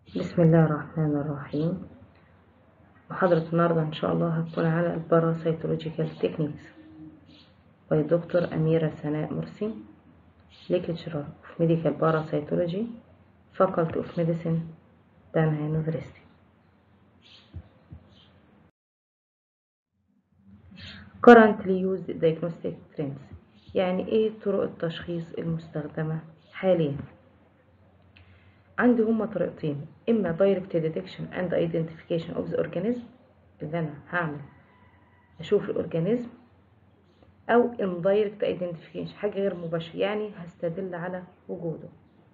بسم الله الرحمن الرحيم محاضرة النهاردة إن شاء الله هتكون على الباراسيتولوجيكال تكنيكس باي دكتور أميرة سناء مرسي lecturer of medical parasitology faculty of medicine بنها University currently used diagnostic trends يعني ايه طرق التشخيص المستخدمة حاليا عندي هما طريقتين اما direct detection and identification of the organism اللي انا هعمل اشوف الاورجانيزم او indirect identification حاجة غير مباشرة يعني هستدل على وجوده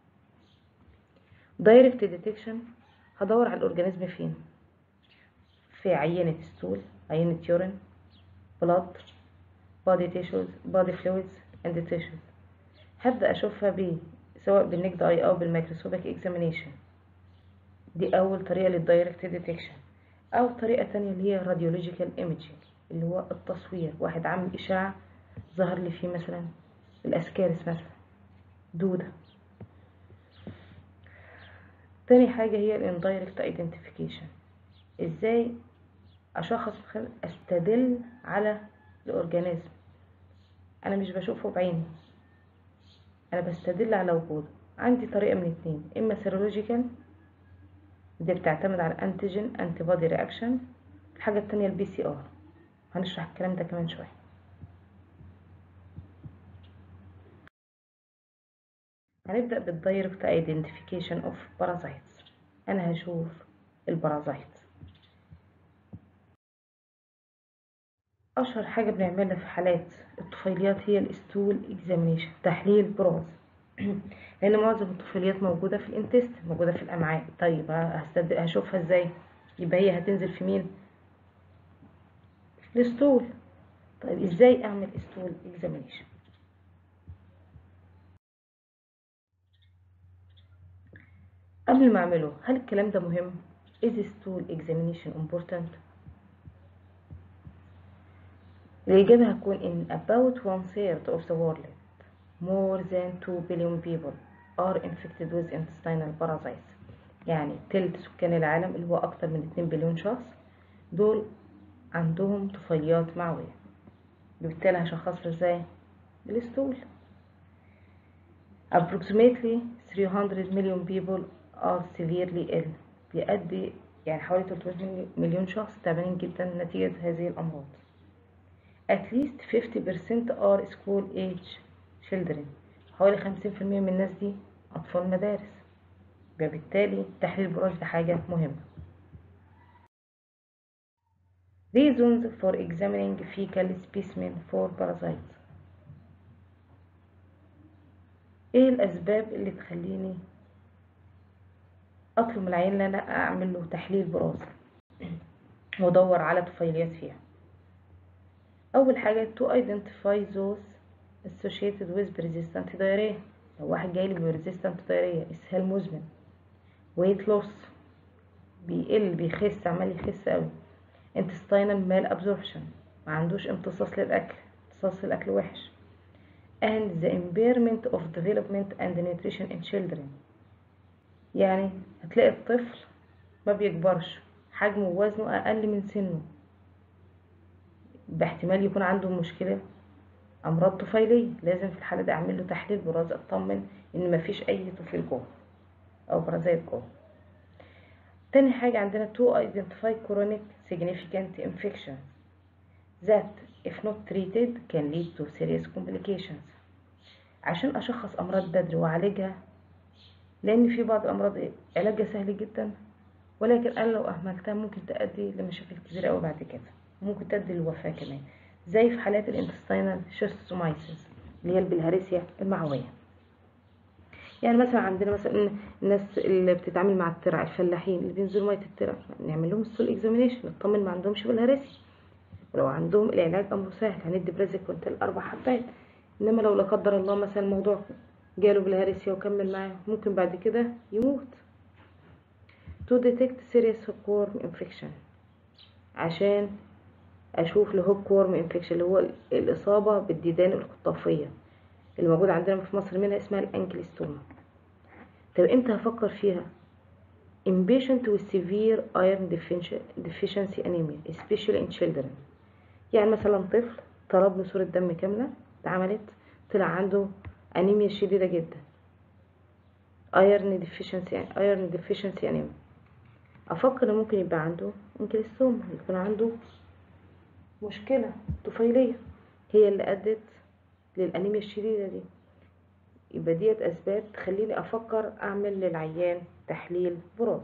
direct detection هدور على الاورجانيزم فين في عينة ستول عينة يورين blood body tissues body fluids and tissues هبدأ أشوفها ب سواء بالنجد اي أو بالميكروسكوبيك اكزامينيشن دي أول طريقة للدايركت ديتكشن أو طريقة تانية اللي هي راديولوجيكال ايميجينج اللي هو التصوير واحد عامل إشاعة ظهر لي فيه مثلا الأسكارس مثلا دودة تاني حاجة هي الاندايركت ايدنتيفيكيشن ازاي اشخص استدل على الاورجانيزم انا مش بشوفه بعيني انا بستدل على وجوده عندي طريقه من اتنين اما سيرولوجيكال دي بتعتمد على الانتيجين انتي بودي رياكشن الحاجه التانية البي سي ار هنشرح الكلام ده كمان شويه هنبدا بالدايركت ايدنتيفيكيشن اوف بارازايتس انا هشوف البارازايت اشهر حاجه بنعملها في حالات الطفيليات هي الاستول اكزامينيشن تحليل براز لان معظم الطفيليات موجوده في الانتست موجوده في الامعاء طيب هستد... هشوفها ازاي يبقى هي هتنزل في مين في الستول طيب ازاي اعمل استول اكزامينيشن قبل ما اعمله هل الكلام ده مهم is stool examination important الإجابة هتكون in about one third of the world more than 2 billion people are infected with intestinal parasites يعني تلت سكان العالم اللي هو أكتر من 2 بليون شخص دول عندهم طفيليات معوية بالتالي هشخصه ازاي بالستول approximately 300 million people are severely ill بيؤدي يعني حوالي 300 مليون شخص تعبانين جدا نتيجة هذه الأمراض at least 50% are school age children حوالي 50% من الناس دي أطفال مدارس وبالتالي تحليل البراز ده حاجة مهمة reasons for examining fecal specimen for parasites ايه الأسباب اللي تخليني أطلب من العيان ان أنا أعمل له تحليل براز وأدور على طفيليات فيها أول حاجة to identify those associated with persistent diarrhea لو واحد جاي لي بresistant diarrhea إسهال مزمن weight loss بيقل بيخس عمال يخس قوي intestinal malabsorption ما عندوش امتصاص للأكل امتصاص الأكل وحش and the impairment of development and nutrition in children يعني هتلاقي الطفل ما بيكبرش حجمه ووزنه أقل من سنه باحتمال يكون عنده مشكلة أمراض طفيلية لازم في الحالة دي أعمل له تحليل براز أطمن إن مفيش أي طفيل جوه أو برازيت جوه تاني حاجة عندنا to identify chronic significant infections that if not treated can lead to serious complications عشان أشخص أمراض بدري وأعالجها لأن في بعض الأمراض علاجها سهل جدا ولكن أنا لو أهملتها ممكن تؤدي لمشاكل كتيرة أوي بعد كده ممكن تؤدي للوفاة كمان زي في حالات الانتستينال شيستومايسيس اللي هي البلهارسيا المعوية يعني مثلا عندنا مثلا الناس اللي بتتعامل مع الترع الفلاحين اللي بينزلوا ميه الترع نعمل لهم السول اكزامينيشن نطمن ما عندهمش بلهارسيا ولو عندهم العلاج امره سهل هندي برازيكونتال اربع حبات انما لو لا قدر الله مثلا الموضوع جاله بلهارسيا وكمل معاه ممكن بعد كده يموت to detect serious hookworm infection عشان اشوف الهوك وورم انفكشن اللي هو الاصابه بالديدان الخطافيه اللي موجوده عندنا في مصر منها اسمها الانكلستوما طب امتى هفكر فيها in patient with severe iron deficiency anemia especially in children يعني مثلا طفل طلب له صورة دم كاملة اتعملت طلع عنده انيميا شديدة جدا iron deficiency iron deficiency anemia افكر ان ممكن يبقى عنده انكليستوما يكون عنده مشكلة طفيلية هي اللي ادت للانيميا الشديدة دي يبقى ديت اسباب تخليني افكر اعمل للعيان تحليل براز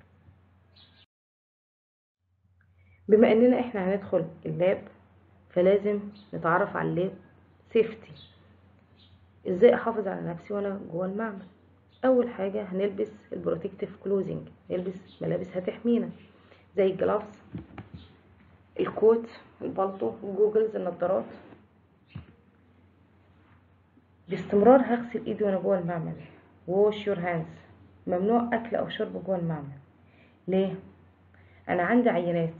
بما اننا احنا هندخل اللاب فلازم نتعرف على اللاب سيفتي ازاي احافظ على نفسي وانا جوه المعمل اول حاجة هنلبس البروتكتيف كلوزنج نلبس ملابس هتحمينا زي الجلافز الكوت البلطو الجوجلز النضارات باستمرار هغسل ايدي وانا جوه المعمل wash your hands ممنوع اكل او شرب جوه المعمل ليه انا عندي عينات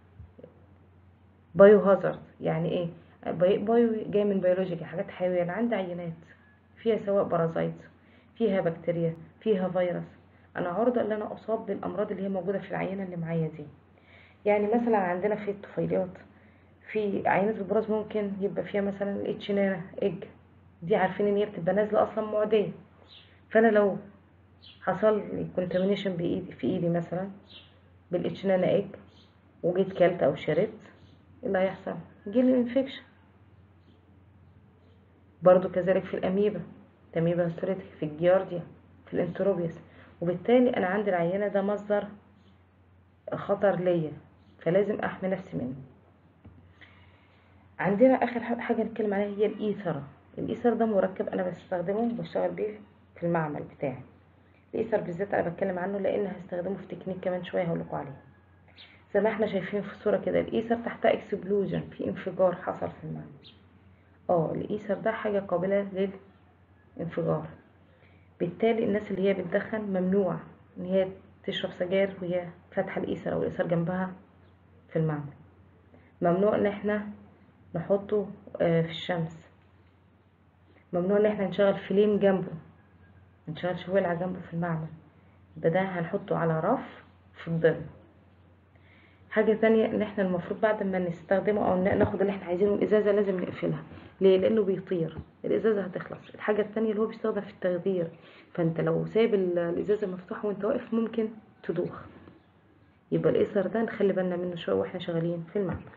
بايو هازارد يعني ايه بايو جاي من بيولوجيكا حاجات حيويه انا عندي عينات فيها سواء بارازايت فيها بكتيريا فيها فيروس انا عرضه ان انا اصاب بالامراض اللي هي موجوده في العينه اللي معايا دي يعني مثلا عندنا في الطفيليات في عينات البراز ممكن يبقى فيها مثلا الاتشنانا اج دي عارفين ان هي بتبقى نازله اصلا معديه فانا لو حصل لي كونتامينيشن بايدي في ايدي مثلا بالاتشنانا ايج وجيت كلت او شربت ايه اللي هيحصل جيلي انفكشن برضو كذلك في الاميبا الاميبا هيستوريتك في الجيارديا في الانتروبيس وبالتالي انا عندي العينه ده مصدر خطر ليا فلازم احمي نفسي منه عندنا اخر حاجه نتكلم عليها هي الايثر الايثر ده مركب انا بستخدمه وبشتغل بيه في المعمل بتاعي الايثر بالذات انا بتكلم عنه لان هستخدمه في تكنيك كمان شويه هقول لكم عليه زي ما احنا شايفين في الصوره كده الايثر تحتها اكسبلوجن في انفجار حصل في المعمل اه الايثر ده حاجه قابله للانفجار بالتالي الناس اللي هي بتدخن ممنوع ان هي تشرب سجاير وهي فاتحه الايثر او الايثر جنبها في المعمل ممنوع ان احنا نحطه في الشمس ممنوع ان احنا نشغل فليم جنبه نشغل شوالع جنبه في المعمل يبقى ده هنحطه على رف في الظل حاجة تانية ان احنا المفروض بعد ما نستخدمه او ناخد اللي احنا عايزينه الازازة لازم نقفلها ليه لانه بيطير الازازة هتخلص الحاجة التانية اللي هو بيستخدم في التخدير فانت لو سايب الازازة مفتوحة وانت واقف ممكن تدوخ يبقى الايثر ده نخلي بالنا منه شوية واحنا شغالين في المعمل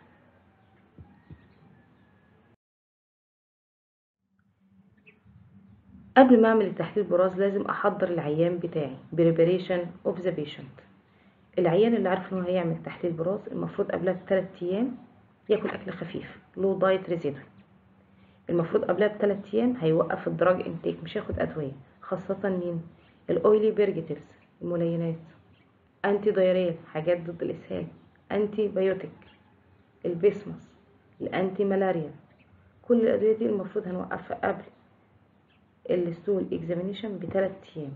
قبل ما اعمل تحليل براز لازم احضر العيان بتاعي preparation of the patient العيان اللي عارف انه هيعمل تحليل براز المفروض قبلها بثلاث ايام ياكل اكل خفيف لو دايت ريزيدو المفروض قبلها بثلاث ايام هيوقف الدراج انتيك مش هياخد ادويه خاصه مين الاويلي بيرجيتيفز الملينات انتي دايريال حاجات ضد الاسهال انتي بايوتيك البيسمس الانتي ملاريا كل الادويه دي المفروض هنوقفها قبل الستول اكزامينيشن بثلاث ايام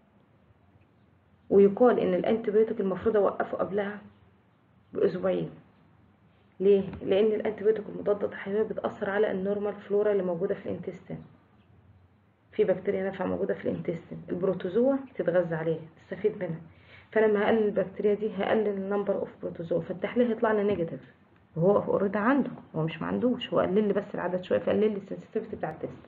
ويقال ان الانتيبيوتيك المفروض اوقفه قبلها باسبوعين ليه لان الانتيبيوتيك المضادات الحيويه بتاثر على النورمال فلورا اللي موجوده في الانتستين في بكتيريا نافعه موجوده في الانتستين البروتوزوا تتغذى عليها تستفيد منها فلما هقلل البكتيريا دي هقلل النمبر اوف بروتوزوا فالتحليل هيطلع لنا نيجاتيف وهو اوريدي عنده هو مش ما عندوش هو قلل لي بس العدد شويه فقلل لي السنسيتيفيتي بتاع التست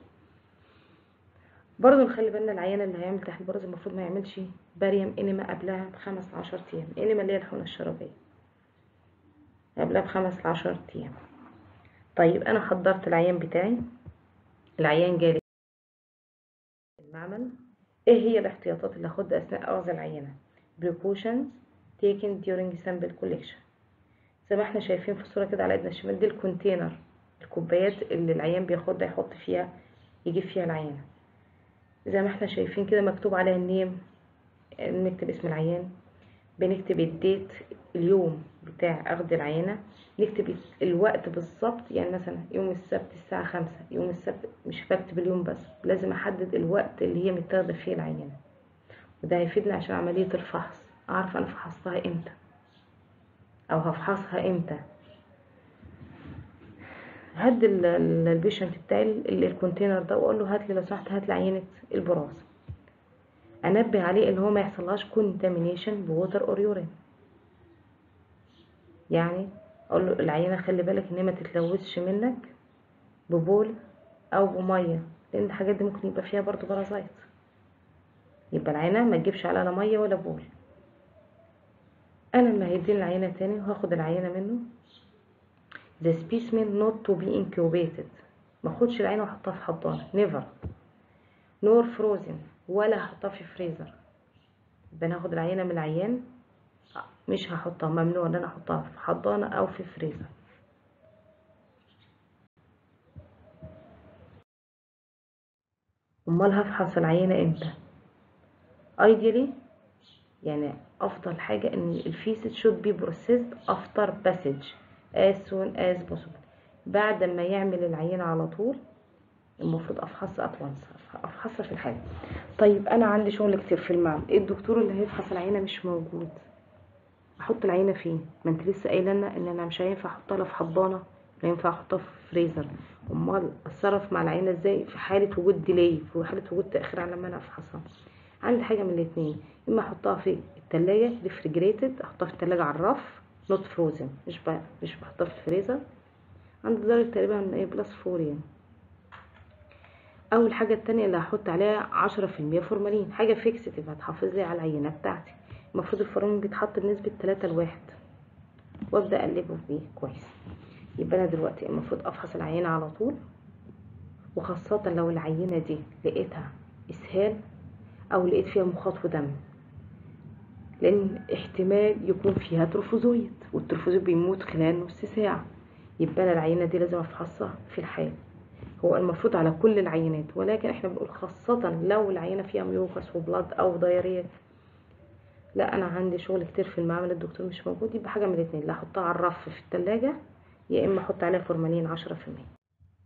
برضه نخلي بالنا العيان اللي هيعمل تحليل براز المفروض ما يعملش باريم انما قبلها بخمس لعشر ايام انما اللي هي الحقنه الشرابيه قبلها بخمس لعشر ايام طيب انا حضرت العيان بتاعي العيان جالي المعمل ايه هي الاحتياطات اللي هاخدها اثناء اخذ العينه precautions taken during sample collection زي ما احنا شايفين في الصوره كده على ايدنا الشمال دي الكونتينر الكوبايات اللي العيان بياخدها يحط فيها يجيب فيها العينه زي ما احنا شايفين كده مكتوب عليها النيم نكتب اسم العيان بنكتب الديت اليوم بتاع اخذ العينة نكتب الوقت بالظبط يعني مثلا يوم السبت الساعة خمسة يوم السبت مش بكتب اليوم بس لازم احدد الوقت اللي هي متاخدة فيه العينة وده هيفيدنا عشان عملية الفحص اعرف انا فحصتها امتى او هفحصها امتى هدي البيشنت بتاعي الكونتينر ده واقول له هات لي لو سمحت هات لي عينه البراز انبه عليه ان هو ما يحصلهاش كونتامينيشن بووتر اور يورين يعني اقول له العينه خلي بالك ان هي ما تتلوثش منك ببول او بميه لان الحاجات دي ممكن يبقى فيها برضو بارازايت يبقى العينه ما تجيبش على لا ميه ولا بول انا لما هيديني العينه تاني وهاخد العينه منه the specimen not to be incubated ما اخدش العينه واحطها في حضانه never nor frozen ولا هحطها في فريزر يبقى انا هاخد العينه من العيان مش هحطها ممنوع ان انا احطها في حضانه او في فريزر امال هفحص العينه امتى ideally يعني افضل حاجه ان الفيسز should be processed after passage as soon as possible بعد ما يعمل العينه على طول المفروض افحصها اتوانس افحصها في الحاله طيب انا عندي شغل كتير في المعمل الدكتور اللي هيفحص العينه مش موجود احط العينه فين ما انت لسه قايله لنا ان انا مش هينفع احطها لا في حضانه لا ينفع احطها في فريزر امال اتصرف مع العينه ازاي في حاله وجود ديلي في حاله وجود تاخير على ما انا افحصها عندي حاجه من الاثنين اما احطها في التلاجة ريفريجريتد احطها في التلاجة على الرف نوت فروزن مش ب... مش بحطها في الفريزر عند درجه تقريبا ايه بلس فور يعني اول حاجه التانية اللي هحط عليها عشرة في المية فورمالين حاجه فيكسيتيف هتحافظ لي على العينه بتاعتي المفروض الفورمالين بيتحط بنسبه تلاتة لواحد وابدا اقلبه بيه كويس يبقى انا دلوقتي المفروض افحص العينه على طول وخاصه لو العينه دي لقيتها اسهال او لقيت فيها مخاط ودم لان احتمال يكون فيها تروفوزويد والتروفوزويد بيموت خلال نص ساعه يبقى انا العينه دي لازم افحصها في الحال هو المفروض على كل العينات ولكن احنا بنقول خاصة لو العينة فيها ميوكس وبلاد او دايرية لا انا عندي شغل كتير في المعمل الدكتور مش موجود يبقى حاجة من الاتنين لا احطها على الرف في التلاجة يا اما احط عليها فورمالين عشرة في المية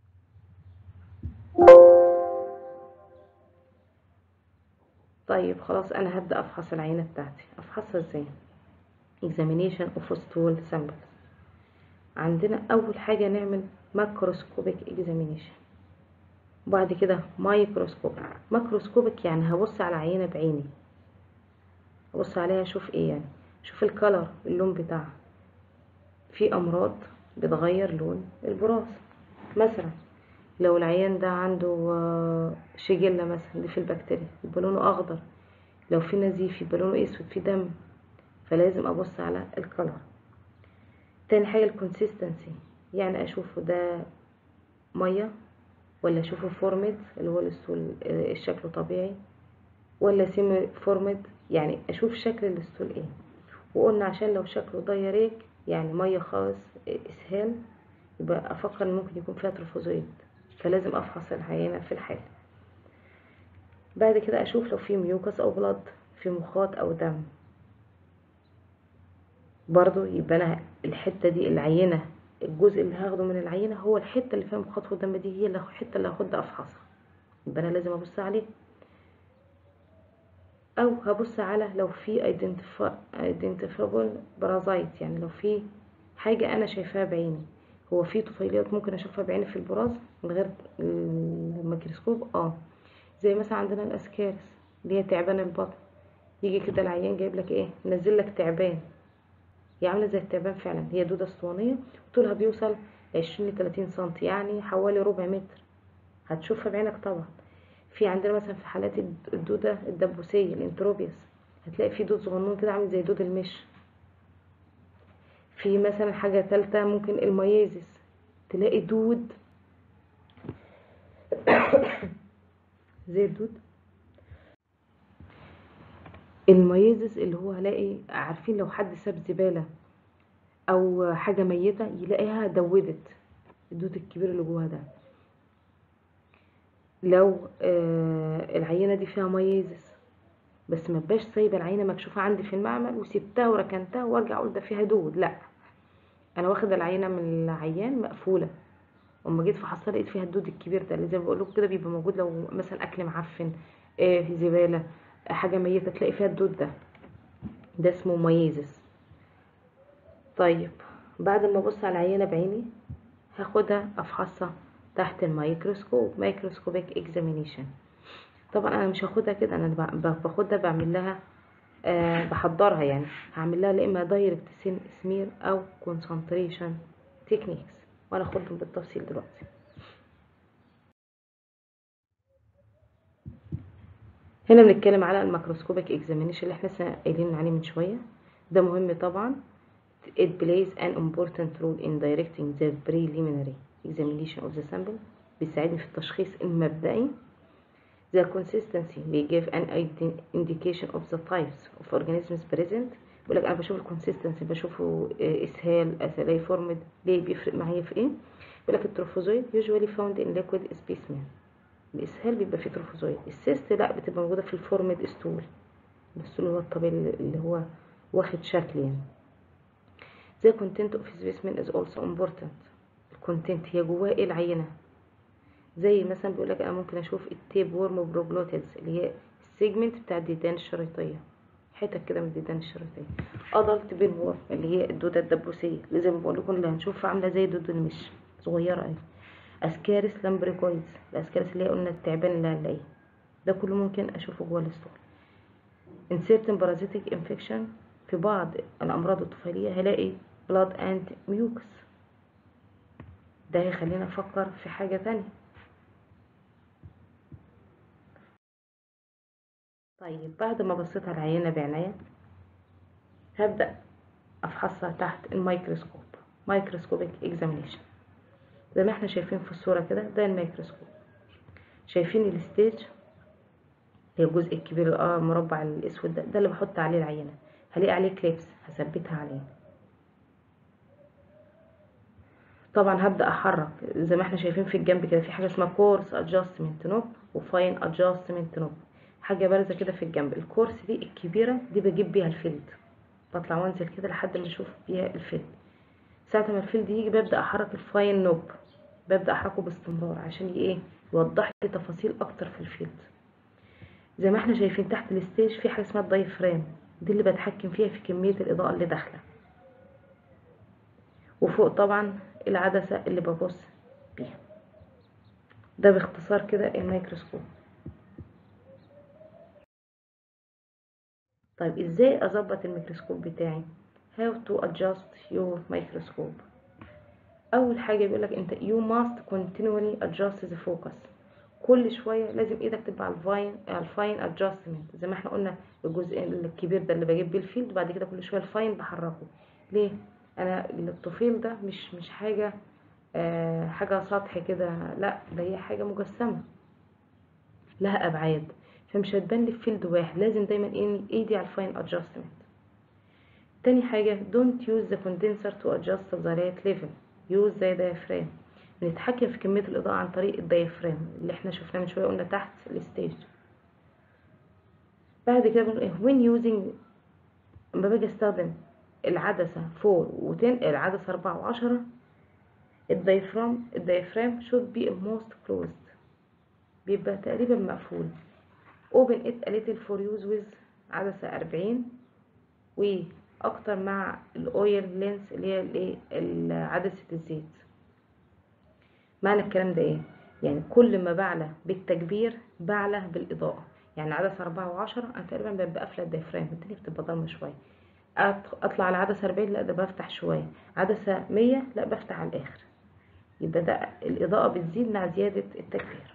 طيب خلاص انا هبدأ افحص العينة بتاعتي افحصها ازاي examination of stool samples عندنا اول حاجة نعمل ماكروسكوبيك اكزامينيشن وبعد كده مايكروسكوبيك ماكروسكوبيك يعني هبص على عينة بعيني هبص عليها اشوف ايه يعني اشوف الكلر اللون بتاعها في امراض بتغير لون البراز مثلا لو العيان ده عنده شجلة مثلا دي في البكتيريا يبقى لونه اخضر لو في نزيف يبقى لونه اسود في دم فلازم ابص على الكلر تاني حاجة الكونسيستنسي يعني اشوفه ده مية ولا اشوفه فورمد اللي هو الستول الشكل طبيعي ولا سيمي فورمد يعني اشوف شكل الستول ايه وقلنا عشان لو شكله دايريك يعني مية خالص اسهال يبقى افكر ان ممكن يكون فيها تروفوزويد فلازم افحص العينة في الحال بعد كده اشوف لو في ميوكس او بلاد في مخاط او دم برضو يبقى انا الحتة دي العينة الجزء اللي هاخده من العينة هو الحتة اللي فيها مخاط الدم دي هي الحتة اللي هاخدها افحصها يبقى انا لازم ابص عليه او هبص على لو في ايدنتيفابل بارازايت يعني لو في حاجة انا شايفاها بعيني هو في طفيليات ممكن اشوفها بعيني في البراز من غير الميكروسكوب اه زي مثلا عندنا الاسكارس اللي هي تعبان البطن يجي كده العيان جايب لك ايه نزل لك تعبان هي عامله زي التعبان فعلا هي دوده اسطوانيه طولها بيوصل عشرين لتلاتين سنتي يعني حوالي ربع متر هتشوفها بعينك طبعا في عندنا مثلا في حالات الدوده الدبوسيه الانتروبيوس هتلاقي في دود صغنون كده عامل زي دود المش في مثلا حاجه تالتة ممكن الميازيس تلاقي دود زي الدود الميزز اللي هو هلاقي عارفين لو حد ساب زبالة او حاجة ميتة يلاقيها دودت الدود الكبير اللي جواها ده لو آه العينة دي فيها ميزز بس ما بقاش سايبة العينة مكشوفة عندي في المعمل وسبتها وركنتها وارجع اقول ده فيها دود لا انا واخد العينة من العيان مقفولة وما جيت فحصتها لقيت فيها الدود الكبير ده اللي زي ما بقول لكم كده بيبقى موجود لو مثلا اكل معفن آه في زبالة حاجة ميتة تلاقي فيها الدود ده ده اسمه ميزس طيب بعد ما ابص على العينة بعيني هاخدها افحصها تحت الميكروسكوب مايكروسكوبيك اكزامينيشن طبعا انا مش هاخدها كده انا ب- باخدها بعمل لها آه بحضرها يعني هعمل لها لا اما دايركت سمير او كونسنتريشن تكنيكس وانا اخدهم بالتفصيل دلوقتي هنا بنتكلم على الميكروسكوبيك اكزامينيشن اللي احنا لسه قايلين عليه من شويه ده مهم طبعا it plays an important role in directing the preliminary examination of the sample بيساعدني في التشخيص المبدئي the consistency may give an indi- indication of the types of organisms present بيقول لك انا بشوف الكونسيستنسي بشوفه آه، اسهال اسهال فورمد ليه بيفرق معايا في ايه بيقول لك التروفوزويد usually found in liquid specimen الاسهال بيبقى فيه تروفوزويد السيست لا بتبقى موجوده في الفورمد ستول الستول هو الطبيعي اللي هو واخد شكل يعني the content of specimen is also important الكونتنت هي جواه ايه العينه زي مثلا بيقول لك انا ممكن اشوف التيب وورم بروجلوتيدز اللي هي السيجمنت بتاع الديدان الشريطيه حتت كده من الديدان الشريطيه ادلت بين وورم اللي هي الدوده الدبوسيه اللي زي ما بقول لكم اللي هنشوفها عامله زي دود المش صغيره اهي اسكارس لامبريكويدز الاسكارس اللي هي قلنا التعبان اللي هنلاقيه ده كله ممكن اشوفه جوه الاسطول in certain parasitic infection في بعض الامراض الطفيليه هلاقي blood and mucus ده هيخلينا نفكر في حاجه تانية طيب بعد ما بصيت على العينة بعناية هبدأ أفحصها تحت الميكروسكوب مايكروسكوبيك اكزامينيشن زي ما احنا شايفين في الصورة كده ده الميكروسكوب شايفين الستيج هي الجزء الكبير اه المربع الاسود ده ده اللي بحط عليه العينة هلاقي عليه كليبس هثبتها عليه طبعا هبدأ احرك زي ما احنا شايفين في الجنب كده في حاجة اسمها كورس ادجستمنت نوب وفاين ادجستمنت نوب حاجة بارزة كده في الجنب الكورس دي الكبيرة دي بجيب بيها الفيلد بطلع وانزل كده لحد ما اشوف بيها الفيلد ساعة ما الفيلد يجي ببدأ احرك الفاين نوب ببدأ احركه باستمرار عشان ايه يوضح لي تفاصيل اكتر في الفيلد زي ما احنا شايفين تحت الستيج في حاجة اسمها الدايفرام دي اللي بتحكم فيها في كمية الإضاءة اللي داخلة وفوق طبعا العدسة اللي ببص بيها ده باختصار كده الميكروسكوب طيب ازاي اظبط الميكروسكوب بتاعي how to adjust your microscope اول حاجه بيقول لك انت you must continually adjust the focus كل شويه لازم ايدك تبقى على الفاين على الفاين ادجستمنت زي ما احنا قلنا الجزء الكبير ده اللي بجيب بيه الفيلد وبعد كده كل شويه الفاين بحركه ليه انا الطفيل ده مش مش حاجه آه حاجه سطح كده لا ده هي حاجه مجسمه لها ابعاد فمش هتبان لي في فيلد واحد لازم دايما إيه- ايدي على الفاين ادجستمنت تاني حاجة don't use the condenser to adjust the light level use the diaphragm بنتحكم في كمية الإضاءة عن طريق الديافرام اللي احنا شفناه من شوية قلنا تحت الستيج بعد كده بنقول ايه when using لما باجي استخدم العدسة 4 و 10 العدسة 4 و 10 الديافرام الديافرام should be almost closed بيبقى تقريبا مقفول open it a little for use with عدسة 40 واكتر مع الاويل لينس اللي هي الايه عدسة الزيت معنى الكلام ده ايه يعني كل ما بعلى بالتكبير بعلى بالاضاءة يعني عدسة أربعة وعشرة أنا تقريبا ببقى قافلة الديافرام الدنيا بتبقى ضلمة شوية أط- أطلع على عدسة أربعين لا ده بفتح شوية عدسة مية لا بفتح على الآخر يبقى ده الإضاءة بتزيد مع زيادة التكبير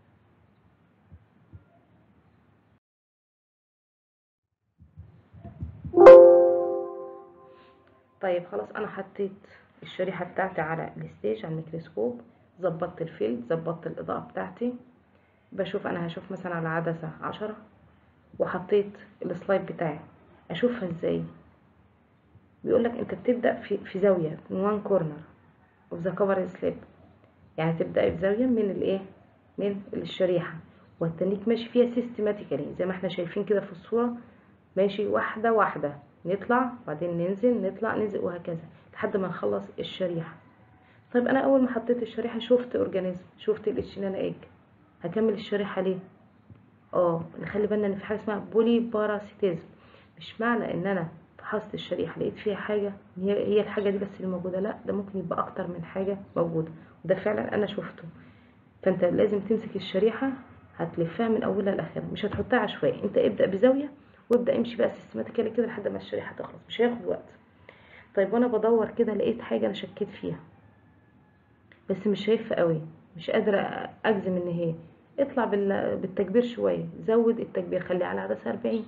طيب خلاص انا حطيت الشريحة بتاعتي على الستيج على الميكروسكوب ظبطت الفيلد ظبطت الاضاءة بتاعتي بشوف انا هشوف مثلا على عدسة عشرة وحطيت السلايد بتاعي اشوفها ازاي بيقولك انت بتبدأ في, في زاوية من وان كورنر اوف ذا كفر سليب يعني تبدأ في زاوية من الايه من الشريحة والتنيك ماشي فيها سيستماتيكالي زي ما احنا شايفين كده في الصورة ماشي واحدة واحدة نطلع بعدين ننزل نطلع ننزل وهكذا لحد ما نخلص الشريحة طيب انا اول ما حطيت الشريحة شفت اورجانيزم شفت الاتشينانا ايج هكمل الشريحة ليه اه نخلي بالنا ان في حاجة اسمها بولي باراسيتيزم مش معنى ان انا فحصت الشريحة لقيت فيها حاجة هي هي الحاجة دي بس اللي موجودة لا ده ممكن يبقى اكتر من حاجة موجودة وده فعلا انا شفته فانت لازم تمسك الشريحة هتلفها من اولها لاخرها مش هتحطها عشوائي انت ابدا بزاويه وابدا امشي بقى سيستماتيكالي كده لحد ما الشريحه تخلص مش هياخد وقت طيب وانا بدور كده لقيت حاجه انا شكيت فيها بس مش شايفها قوي مش قادره اجزم ان هي اطلع بالتكبير شويه زود التكبير خليه على عدسه 40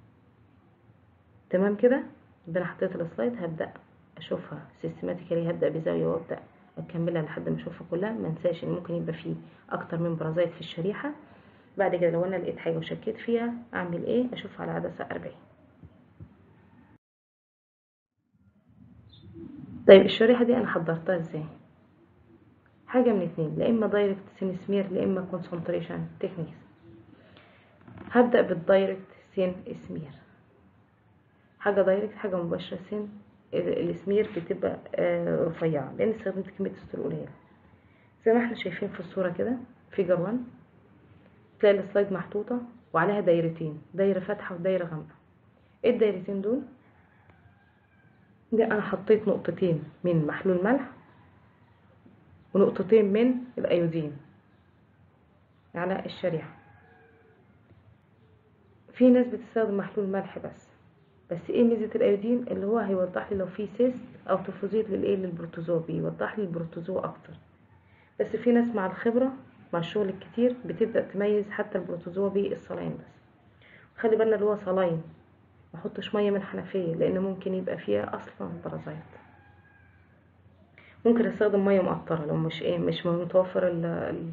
تمام كده يبقى انا حطيت السلايد هبدا اشوفها سيستماتيكالي هبدا بزاويه وابدا اكملها لحد ما اشوفها كلها ما انساش ان ممكن يبقى فيه اكتر من برازيت في الشريحه بعد كده لو انا لقيت حاجه وشكيت فيها اعمل ايه اشوفها على عدسه 40 طيب الشريحه دي انا حضرتها ازاي حاجه من اتنين لا اما دايركت سين سمير لا اما كونسنتريشن تكنيكس هبدا بالدايركت سين سمير حاجه دايركت حاجه مباشره سين السمير بتبقى رفيعه لان استخدمت كميه الستور قليله زي ما احنا شايفين في الصوره كده فيجر 1 تلاقي السلايد محطوطه وعليها دايرتين دايره فاتحه ودايره غامقه ايه الدايرتين دول دي انا حطيت نقطتين من محلول ملح ونقطتين من الايودين على الشريحه في ناس بتستخدم محلول ملح بس بس ايه ميزه الايودين اللي هو هيوضح لي لو في سيست او تفوزيت للايه للبروتوزوا بيوضح لي البروتوزوا اكتر بس في ناس مع الخبره مع الشغل الكتير بتبدا تميز حتى البروتوزوا بالصلاين بس خلي بالنا اللي هو صلاين ما احطش ميه من الحنفيه لان ممكن يبقى فيها اصلا برازيت ممكن استخدم ميه مقطره لو مش ايه مش متوفر ال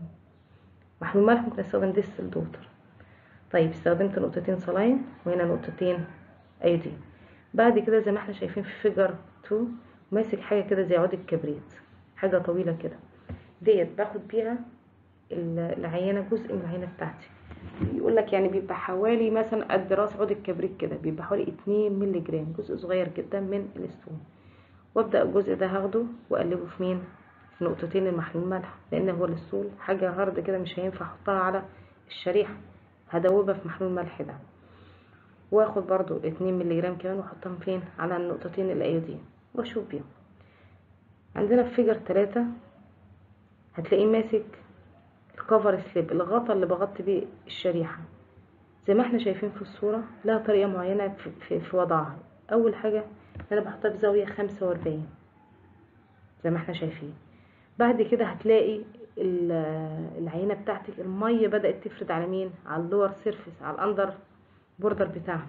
محلول ملح ممكن استخدم ديستل دوتر طيب استخدمت نقطتين صلاين وهنا نقطتين ايودين بعد كده زي ما احنا شايفين في فيجر 2 ماسك حاجه كده زي عود الكبريت حاجه طويله كده ديت باخد بيها العينه جزء من العينه بتاعتي يقول لك يعني بيبقى حوالي مثلا قد راس عود الكبريت كده بيبقى حوالي 2 مللي جرام جزء صغير جدا من الستون وابدا الجزء ده هاخده واقلبه في مين في نقطتين المحلول ملح لان هو الستول حاجه هارد كده مش هينفع احطها على الشريحه هدوبها في محلول ملح ده واخد برضو 2 مللي جرام كمان واحطهم فين على النقطتين الايودين واشوف بيهم عندنا في فيجر 3 هتلاقيه ماسك الكفر سليب الغطا اللي بغطي بيه الشريحه زي ما احنا شايفين في الصوره لها طريقه معينه في, في, في وضعها اول حاجه انا بحطها بزاويه 45 زي ما احنا شايفين بعد كده هتلاقي العينه بتاعتك الميه بدات تفرد على مين على اللور سيرفيس على الاندر بوردر بتاعها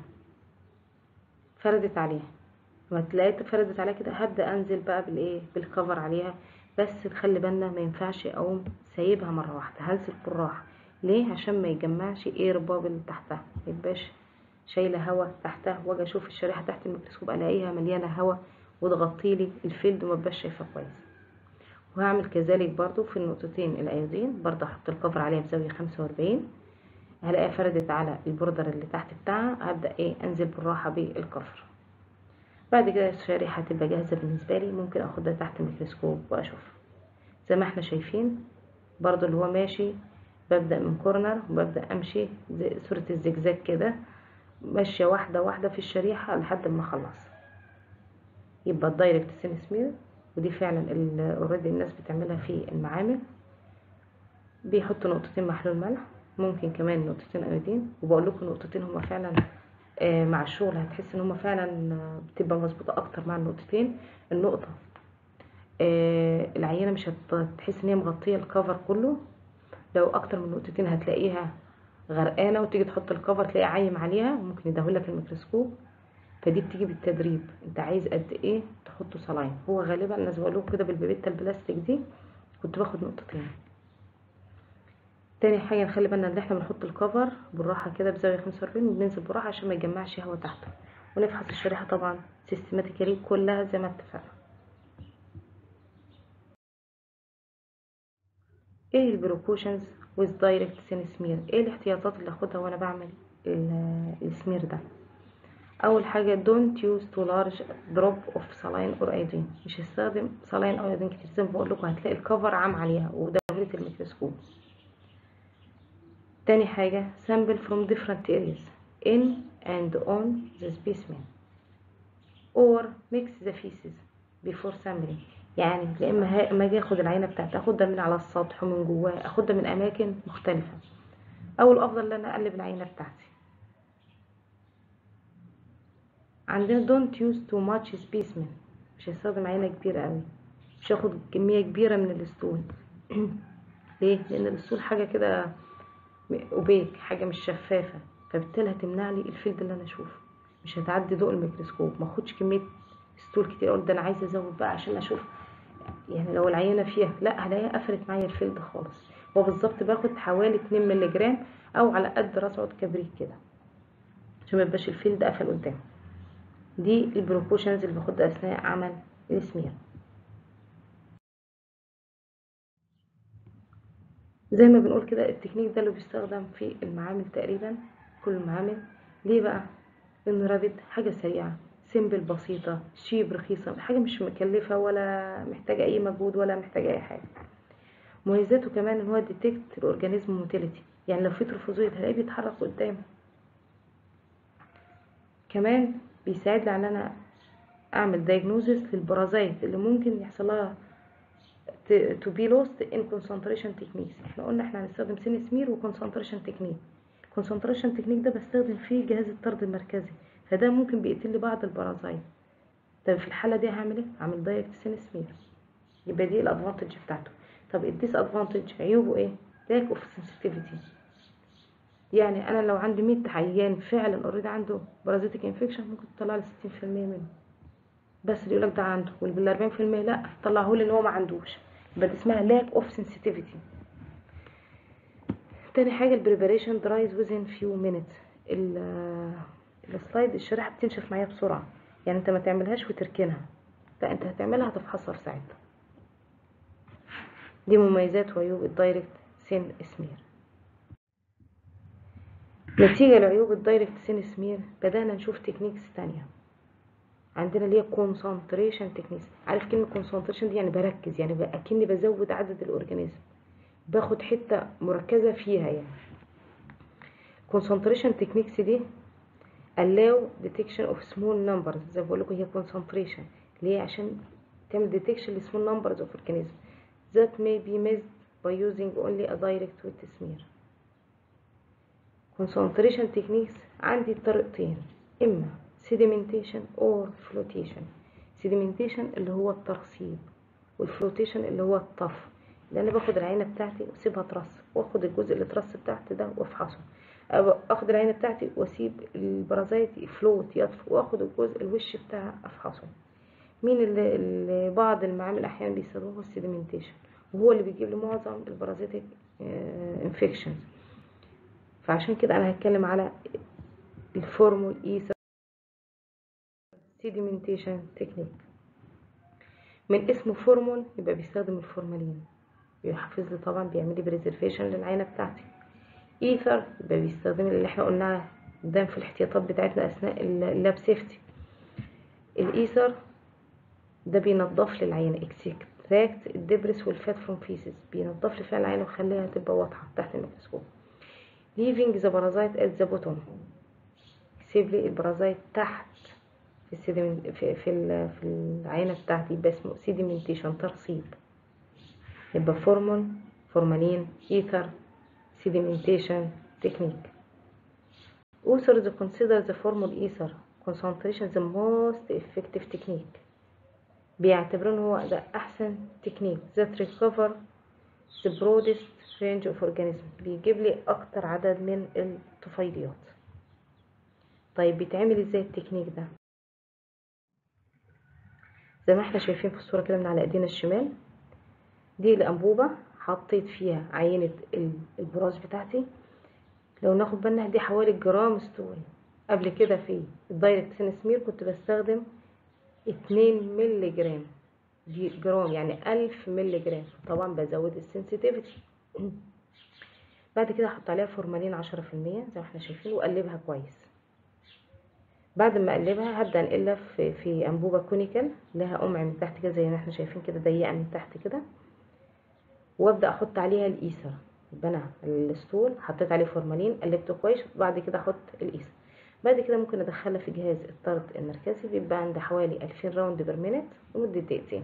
فردت عليها لما تلاقيت فردت عليها كده هبدا انزل بقى بالايه بالكفر عليها بس تخلي بالنا ما ينفعش اقوم سايبها مره واحده هنزل بالراحه ليه عشان ما يجمعش اير بابل تحتها ما يبقاش شايله هوا تحتها واجي اشوف الشريحه تحت الميكروسكوب الاقيها مليانه هوا وتغطي لي الفيلد وما بقاش شايفه كويس وهعمل كذلك برضو في النقطتين الايودين برضو احط الكفر عليها بزاويه 45 هلاقيها فردت على البوردر اللي تحت بتاعها هبدا ايه انزل بالراحه بالكفر بعد كده الشريحه هتبقى جاهزه بالنسبه لي ممكن اخدها تحت الميكروسكوب واشوفها زي ما احنا شايفين برضو اللي هو ماشي ببدا من كورنر وببدا امشي زي صوره الزجزاج كده ماشيه واحده واحده في الشريحه لحد ما اخلص يبقى الدايركت سين سمير ودي فعلا اوريدي الناس بتعملها في المعامل بيحطوا نقطتين محلول ملح ممكن كمان نقطتين ايودين وبقول لكم نقطتين هما فعلا آه مع الشغل هتحس ان هما فعلا بتبقى مظبوطه اكتر مع النقطتين النقطه آه العينه مش هتحس ان هي مغطيه الكفر كله لو اكتر من نقطتين هتلاقيها غرقانه وتيجي تحط الكفر تلاقي عايم عليها وممكن يدهولك الميكروسكوب فدي بتيجي بالتدريب انت عايز قد ايه تحطه صلاين هو غالبا انا بقول لكم كده بالبيبيتا البلاستيك دي كنت باخد نقطتين تاني حاجه نخلي بالنا ان احنا بنحط الكفر بالراحه كده بزاويه 45 وبننزل بالراحه عشان ما يجمعش هوا تحته ونفحص الشريحه طبعا سيستماتيكالي كلها زي ما اتفقنا ايه البروكوشنز ويز دايركت سين سمير ايه الاحتياطات اللي اخدها وانا بعمل السمير ده اول حاجه don't use too large drop of saline or iodine مش هستخدم saline او iodine كتير زي ما بقول لكم هتلاقي الكفر عام عليها ودهولة الميكروسكوب تاني حاجة sample from different areas in and on the specimen or mix the feces before sampling يعني يا اما اما اجي اخد العينه بتاعتي اخدها من على السطح ومن جواه اخدها من اماكن مختلفه او الافضل ان انا اقلب العينه بتاعتي عندنا don't use too much specimen مش هستخدم عينه كبيره قوي مش هاخد كميه كبيره من الاسطول ليه لان الاسطول حاجه كده اوبيك حاجه مش شفافه فبالتالي هتمنع لي الفيلد اللي انا اشوفه مش هتعدي ضوء الميكروسكوب ما اخدش كميه اسطول كتير اقول ده انا عايزه ازود بقى عشان اشوف يعني لو العينه فيها لا هلاقيها قفلت معايا الفيلد خالص هو بالظبط باخد حوالي 2 مللي جرام او على قد راس عود كبريت كده عشان ما يبقاش الفيلد قفل قدام دي البروبوشنز اللي باخدها اثناء عمل السمير زي ما بنقول كده التكنيك ده اللي بيستخدم في المعامل تقريبا كل المعامل ليه بقى لانه رابط حاجه سريعه سيمبل بسيطه شيب رخيصه حاجه مش مكلفه ولا محتاجه اي مجهود ولا محتاجه اي حاجه مميزاته كمان ان هو ديتكت الاورجانيزم موتيليتي يعني لو في تروفوزويد هلاقيه بيتحرك قدام كمان بيساعدني على ان انا اعمل دايجنوزس للبرازيت اللي ممكن يحصل لها to be lost in concentration techniques احنا قلنا احنا هنستخدم سين سمير وكونسنتريشن تكنيك الكونسنتريشن تكنيك ده بستخدم فيه جهاز الطرد المركزي فده ممكن بيقتل لي بعض البرازيت طب في الحاله دي هعمل ايه هعمل دايركت سين سمير يبقى دي الادفانتج بتاعته طب الديس ادفانتج عيوبه ايه لاك اوف سنسيتيفيتي يعني انا لو عندي 100 عيان فعلا اوريدي عنده بارازيتيك انفكشن ممكن تطلع لي 60% منه بس اللي يقول لك ده عنده والبال 40% لا طلعه لي ان هو ما عندوش يبقى دي اسمها لاك اوف سنسيتيفيتي تاني حاجه البريباريشن درايز ويزن فيو مينيتس السلايد الشريحه بتنشف معايا بسرعه يعني انت ما تعملهاش وتركنها لا انت هتعملها هتفحصها في ساعتها دي مميزات وعيوب الدايركت سين سمير نتيجة لعيوب الدايركت سين سمير بدأنا نشوف تكنيكس تانية عندنا اللي هي كونسنتريشن تكنيكس عارف كلمة كونسنتريشن دي يعني بركز يعني اكني بزود عدد الاورجانيزم باخد حتة مركزة فيها يعني concentration techniques دي allow detection of small numbers زي ما بقول لكم هي concentration ليه عشان تعمل detection ل small numbers of organisms that may be missed by using only a direct wet smear concentration techniques عندي طريقتين اما sedimentation or flotation sedimentation اللي هو الترسيب والفلوتيشن اللي هو الطفو اللي انا باخد العينه بتاعتي واسيبها ترص واخد الجزء اللي ترص بتاعتي ده وافحصه اخد العينه بتاعتي واسيب البرازيت يفلوت يطفو واخد الجزء الوش بتاعها افحصه مين اللي, اللي بعض المعامل احيانا بيستخدموه السيديمنتيشن وهو اللي بيجيب لي معظم البرازيتك انفكشنز فعشان كده انا هتكلم على الفورمول ايثر سيديمنتيشن تكنيك من اسمه فورمول يبقى بيستخدم الفورمالين بيحافظ لي طبعا بيعمل لي بريزرفيشن للعينه بتاعتي ايثر يبقى بيستخدم اللي احنا قلناه قدام في الاحتياطات بتاعتنا اثناء اللاب سيفتي الايثر ده بينضف لي العينه اكستراكت الدبرس والفات فروم فيسز بينضف لي فيها العينه ويخليها تبقى واضحه تحت الميكروسكوب leaving the parasite at the bottom يسيب لي البرازيت تحت في السيدمنت في في, في العينه بتاعتي يبقى اسمه سيديمنتيشن ترسيب يبقى فورمول فورمالين ايثر sedimentation technique. Authors consider the formal ether concentration the most effective technique. بيعتبرون هو ده أحسن تكنيك that recover the broadest range of organisms بيجيب لي أكتر عدد من الطفيليات. طيب بيتعمل ازاي التكنيك ده؟ زي ما احنا شايفين في الصورة كده من على ايدينا الشمال دي الأنبوبة حطيت فيها عينة البراز بتاعتي لو ناخد بالنا دي حوالي جرام ستوري قبل كده في الدايركت سين سمير كنت بستخدم اتنين ملي جرام دي جرام يعني ألف ملي جرام طبعا بزود السنسيتيفيتي بعد كده احط عليها فورمالين عشرة في المية زي ما احنا شايفين واقلبها كويس بعد ما اقلبها هبدا انقلها في, في انبوبه كونيكال لها قمع من تحت كده زي ما احنا شايفين كده ضيقه من تحت كده وابدا احط عليها الايثر يبقى انا الاسطول حطيت عليه فورمالين قلبته كويس وبعد كده احط الايثر بعد كده ممكن ادخلها في جهاز الطرد المركزي بيبقى عندي حوالي 2000 راوند بير مينت لمده دقيقتين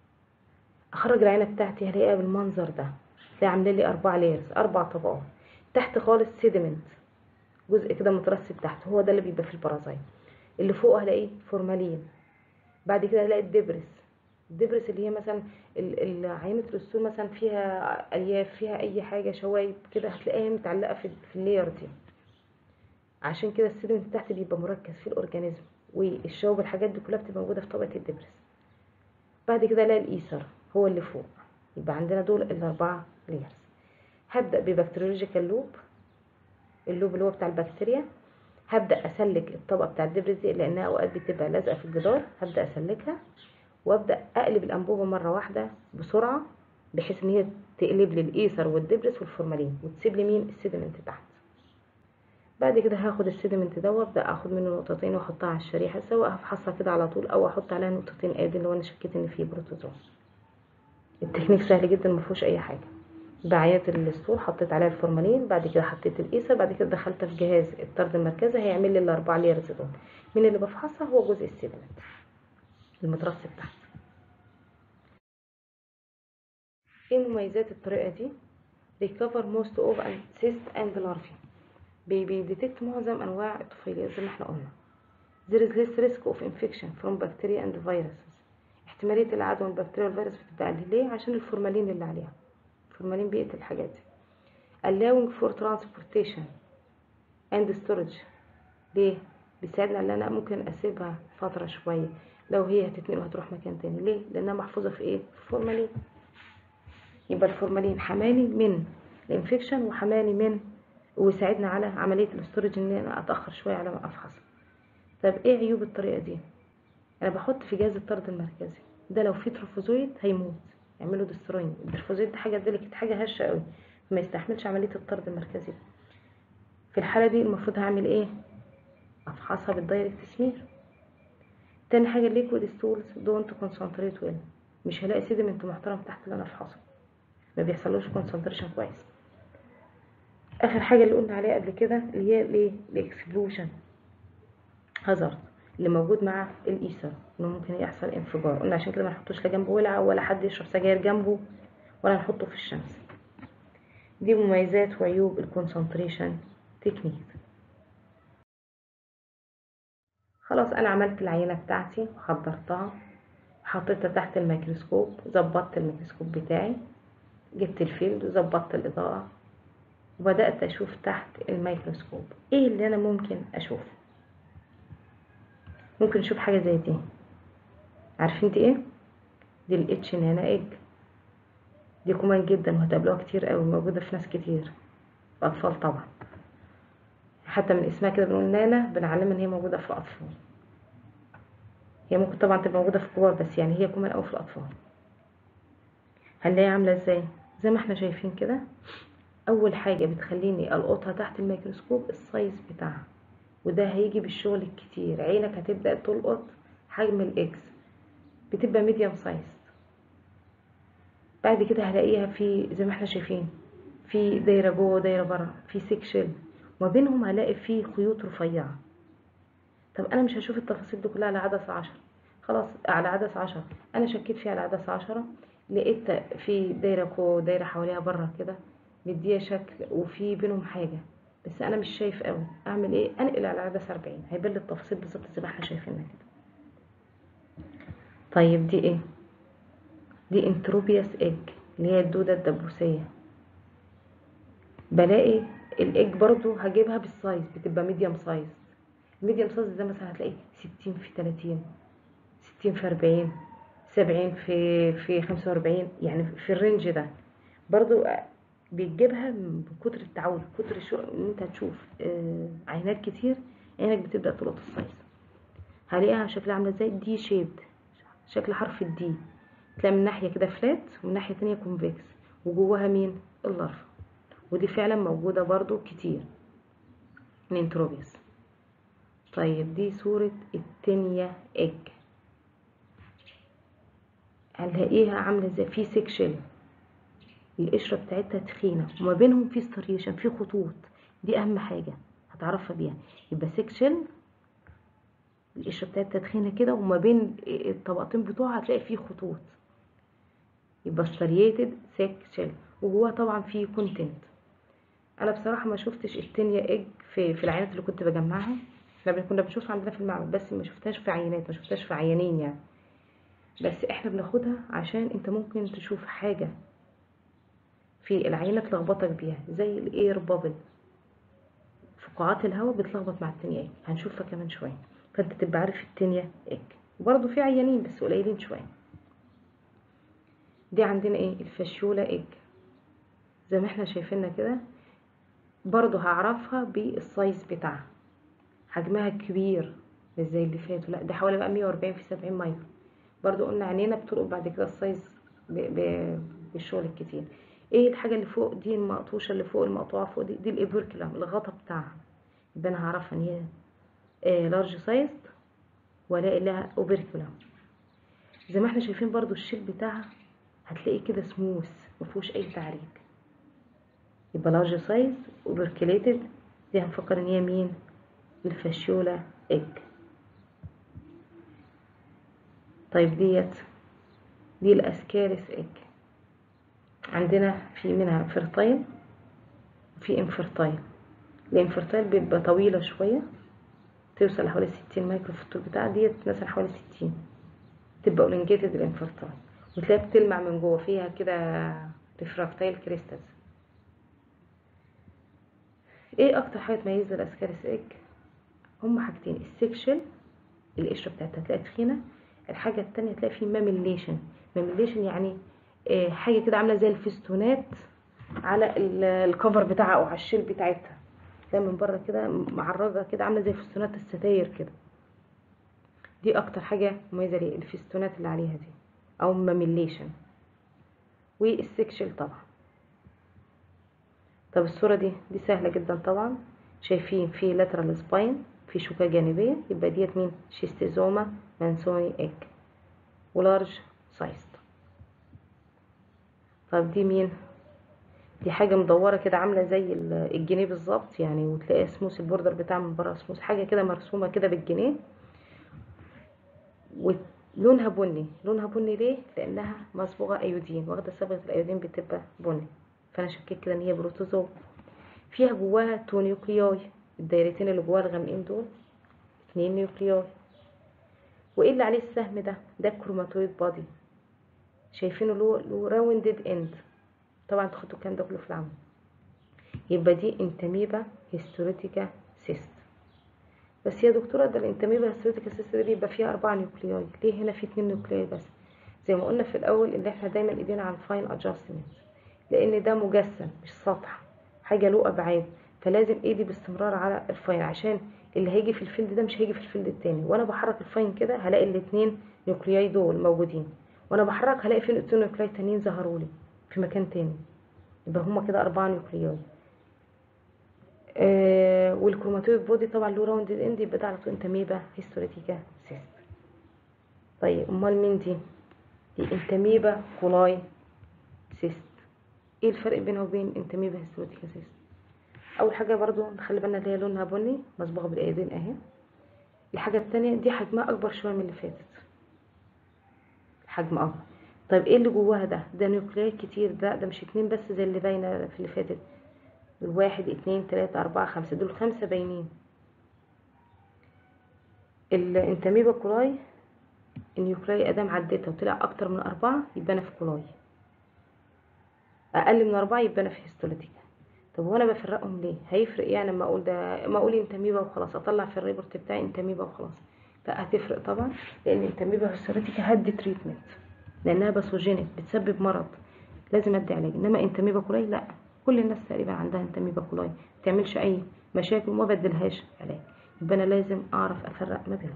اخرج العينه بتاعتي هلاقيها بالمنظر ده تلاقي عامله لي اربع ليرز اربع طبقات تحت خالص سيدمنت جزء كده مترسب تحت هو ده اللي بيبقى في البرازيل اللي فوق هلاقيه فورمالين بعد كده هلاقي الدبرس الدبرس اللي هي مثلا ال- ال- عينة الأسطول مثلا فيها ألياف فيها أي حاجة شوايب كده هتلاقيها متعلقة في, في اللاير دي عشان كده السيدمنت تحت بيبقى مركز في الأورجانيزم والشوب والحاجات دي كلها بتبقى موجودة في طبقة الدبرس بعد كده الاقي الإيثر هو اللي فوق يبقى عندنا دول الأربعة لايرز هبدأ ببكتيريولوجيكال لوب اللوب اللي هو بتاع البكتيريا هبدأ أسلك الطبقة بتاع الدبرس دي لأنها أوقات بتبقى لازقة في الجدار هبدأ أسلكها وأبدأ أقلب الأنبوبة مرة واحدة بسرعة بحيث إن هي تقلب لي الإيثر والدبرس والفورمالين وتسيب لي مين السيدمنت تحت بعد كده هاخد السيدمنت ده وابدا اخد منه نقطتين واحطها على الشريحه سواء هفحصها كده على طول او احط عليها نقطتين ادي لو انا شكيت ان فيه بروتوزوم التكنيك سهل جدا ما فيهوش اي حاجه بعيات الاسطول حطيت عليها الفورمالين بعد كده حطيت الايثر بعد كده دخلتها في جهاز الطرد المركزي هيعمل لي الاربعه ليرز دول مين اللي بفحصها هو جزء السيدمنت المترسب تحت ايه مميزات الطريقه دي recover most of and cyst and larvae بيديتكت معظم انواع الطفيليات زي ما احنا قلنا there is less risk of infection from bacteria and viruses احتمالية العدوى من البكتيريا والفيروس بتبقى أقل ليه عشان الفورمالين اللي عليها الفورمالين بيقتل الحاجات دي allowing for transportation and storage ليه بيساعدنا ان انا ممكن اسيبها فترة شوية لو هي هتتنقل وهتروح مكان تاني ليه لانها محفوظة في ايه في الفورمالين يبقى الفورمالين حماني من الانفكشن وحماني من ويساعدنا على عملية الاستورج ان انا اتأخر شوية على ما افحص طب ايه عيوب الطريقة دي انا بحط في جهاز الطرد المركزي ده لو في تروفوزويد هيموت يعملوا دستروين التروفوزويد ده حاجة ديليكت حاجة هشة قوي ما يستحملش عملية الطرد المركزي في الحالة دي المفروض هعمل ايه افحصها بالدايركت سمير تاني حاجة الليكويد ستولز دونت كونسنتريت ويل مش هلاقي سيدمنت محترم تحت اللي انا افحصه ما بيحصلوش كونسنتريشن كويس اخر حاجه اللي قلنا عليها قبل كده اللي هي الايه الاكسبلوجن هازارد اللي موجود مع الايثر انه ممكن يحصل انفجار قلنا عشان كده ما نحطوش لا جنبه ولعه ولا حد يشرب سجاير جنبه ولا نحطه في الشمس دي مميزات وعيوب الكونسنتريشن تكنيك خلاص انا عملت العينه بتاعتي وحضرتها حطيتها تحت الميكروسكوب ظبطت الميكروسكوب بتاعي جبت الفيلد وظبطت الاضاءه وبدأت أشوف تحت الميكروسكوب إيه اللي أنا ممكن أشوفه ممكن أشوف حاجة زي دي عارفين دي إيه؟ دي الاتش نانا إيج دي كومان جدا وهتقابلوها كتير قوي موجودة في ناس كتير الأطفال طبعا حتى من اسمها كده بنقول نانا بنعلمها إن هي موجودة في الأطفال هي ممكن طبعا تبقى موجودة في الكبار بس يعني هي كومان أوي في الأطفال هنلاقيها عاملة إزاي؟ زي ما احنا شايفين كده اول حاجه بتخليني القطها تحت الميكروسكوب السايز بتاعها وده هيجي بالشغل الكتير عينك هتبدا تلقط حجم الاكس بتبقى ميديوم سايز بعد كده هلاقيها في زي ما احنا شايفين في دايره جوه ودايره بره في سيكشن وما بينهم هلاقي في خيوط رفيعه طب انا مش هشوف التفاصيل دي كلها على عدسه عشرة خلاص على عدسه عشرة انا شكيت فيها على عدسه عشرة لقيت في دايره جوه ودايره حواليها بره كده مديه شكل وفي بينهم حاجه بس انا مش شايف قوي اعمل ايه انقل على عدسه 40 هيبان لي التفاصيل بالظبط زي ما احنا شايفينها كده طيب دي ايه دي انتروبياس ايج اللي هي الدوده الدبوسيه بلاقي الايج برضو هجيبها بالسايز بتبقى ميديوم سايز الميديوم سايز ده مثلا هتلاقي 60 في 30 60 في 40 70 في في 45 يعني في الرينج ده برضو بتجيبها بكتر التعود كتر شو ان انت هتشوف آه عينات كتير عينك بتبدا تلقط السايز هلاقيها شكلها عامله ازاي دي شيبد شكل حرف الدي تلاقي من ناحيه كده فلات ومن ناحيه تانية كونفكس وجواها مين اللارفا ودي فعلا موجوده برضو كتير الانتروبيس طيب دي صورة التانية اج هنلاقيها عاملة ازاي في سيكشن القشرة بتاعتها تخينة وما بينهم في ستريشن في خطوط دي أهم حاجة هتعرفها بيها يبقى سيكشن القشرة بتاعتها تخينة كده وما بين الطبقتين بتوعها هتلاقي فيه خطوط يبقى ستريتد سيكشن وجواها طبعا فيه كونتنت انا بصراحه ما شفتش التانية ايج في في العينات اللي كنت بجمعها احنا كنا بنشوفها عندنا في المعمل بس ما شفتهاش في عينات ما شفتهاش في عيانين يعني بس احنا بناخدها عشان انت ممكن تشوف حاجه في العينه تلخبطك بيها زي الاير بابل فقاعات الهواء بتلخبط مع التانية ايج هنشوفها كمان شويه فانت تبقى عارف التانية ايج وبرضه في عيانين بس قليلين شويه دي عندنا ايه الفاشيولا ايج زي ما احنا شايفينها كده برضه هعرفها بالسايز بتاعها حجمها كبير مش زي اللي فاتوا لا ده حوالي بقى 140 في 70 مايكرو برضه قلنا عينينا بتلقط بعد كده السايز ب... ب... بالشغل الكتير ايه الحاجه اللي فوق دي المقطوشه اللي فوق المقطوعه فوق دي دي الايبركلم الغطا بتاعها يبقى انا هعرفها ان هي آه لارج سايز والاقي لها اوبركلم زي ما احنا شايفين برضو الشيل بتاعها هتلاقي كده سموث مفيهوش اي تعريج يبقى لارج سايز اوبركليتد دي هنفكر ان هي مين الفاشيولا ايج طيب ديت دي الاسكارس ايج عندنا في منها فرتايل وفي انفرتايل الانفرتايل بيبقى طويلة شوية توصل لحوالي ستين مايكرو في الطول بتاعها ديت مثلا حوالي ستين تبقى اولنجيتد الانفرتايل وتلاقيها بتلمع من جوه فيها كده ريفراكتايل كريستالز ايه اكتر حاجه تميز الاسكارس ايج هما حاجتين السكشل القشره بتاعتها تلاقي تخينه الحاجه التانية تلاقي فيه ماميليشن ماميليشن يعني إيه حاجه كده عامله زي الفستونات على الكفر بتاعها او على الشيل بتاعتها تلاقي من بره كده معرجه كده عامله زي فستونات الستاير كده دي اكتر حاجه مميزه ليه الفستونات اللي عليها دي او ماميليشن والسكشل طبعا طب الصورة دي دي سهلة جدا طبعا شايفين في لاترال سباين في شوكة جانبية يبقى ديت مين شيستيزوما مانسوني ايج ولارج سايز طب دي مين دي حاجة مدورة كده عاملة زي الجنيه بالظبط يعني وتلاقيها سموث البوردر بتاعها من بره سموث حاجة كده مرسومة كده بالجنيه ولونها بني لونها بني ليه لانها مصبوغة ايودين واخدة صبغة الايودين بتبقى بني فانا شكيت كده ان هي بروتوزوا فيها جواها تو نيوكلياي الدايرتين اللي جواها الغامقين دول اتنين نيوكلياي وايه اللي عليه السهم ده ده الكروماتويد بادي شايفينه له له راوندد اند طبعا تاخدوا الكلام ده كله في العمل يبقى دي انتاميبا هيستوريتيكا سيست بس يا دكتوره ده الانتاميبا هيستوريتيكا سيست دي بيبقى فيها اربعه نيوكلياي ليه هنا في اتنين نيوكلياي بس زي ما قلنا في الاول ان احنا دايما ايدينا على الفاين ادجستمنت لان ده مجسم مش سطح حاجه له ابعاد فلازم ايدي باستمرار على الفاين عشان اللي هيجي في الفيلد ده مش هيجي في الفيلد التاني وانا بحرك الفاين كده هلاقي الاتنين نيوكلياي دول موجودين وانا بحرك هلاقي في الاتنين نيوكلياي تانيين ظهروا لي في مكان تاني يبقى هما كده اربعه نيوكلياي آه والكروماتويد بودي طبعا له راوند اند يبقى ده على طول انتاميبا هيستوريتيكا سيست طيب امال مين دي دي انتاميبا كولاي سيست ايه الفرق بينها وبين انتاميبا هيستوريتيكا سيست اول حاجه برضو نخلي بالنا اللي هي لونها بني مصبوغه بالايدين اهي الحاجه التانية دي حجمها اكبر شويه من اللي فاتت حجم اكبر طيب ايه اللي جواها ده ده نيوكليات كتير ده ده مش اتنين بس زي اللي باينه في اللي فاتت واحد اتنين تلاتة اربعة خمسة دول خمسة باينين الانتاميبا كولاي النيوكلياي ادام عديتها وطلع اكتر من اربعة يبقى انا في كولاي اقل من اربعة يبقى انا في هيستوليتيكا طب وانا بفرقهم ليه هيفرق يعني لما اقول ده ما اقول انتاميبا وخلاص اطلع في الريبورت بتاعي انتاميبا وخلاص لا هتفرق طبعا لان انتاميبا هيستوليتيكا هدي تريتمنت لانها باثوجينيك بتسبب مرض لازم ادي علاج انما انتاميبا كولاي لا كل الناس تقريبا عندها انتاميبا كولاي ما تعملش اي مشاكل وما بدلهاش علاج يبقى انا لازم اعرف افرق ما بينهم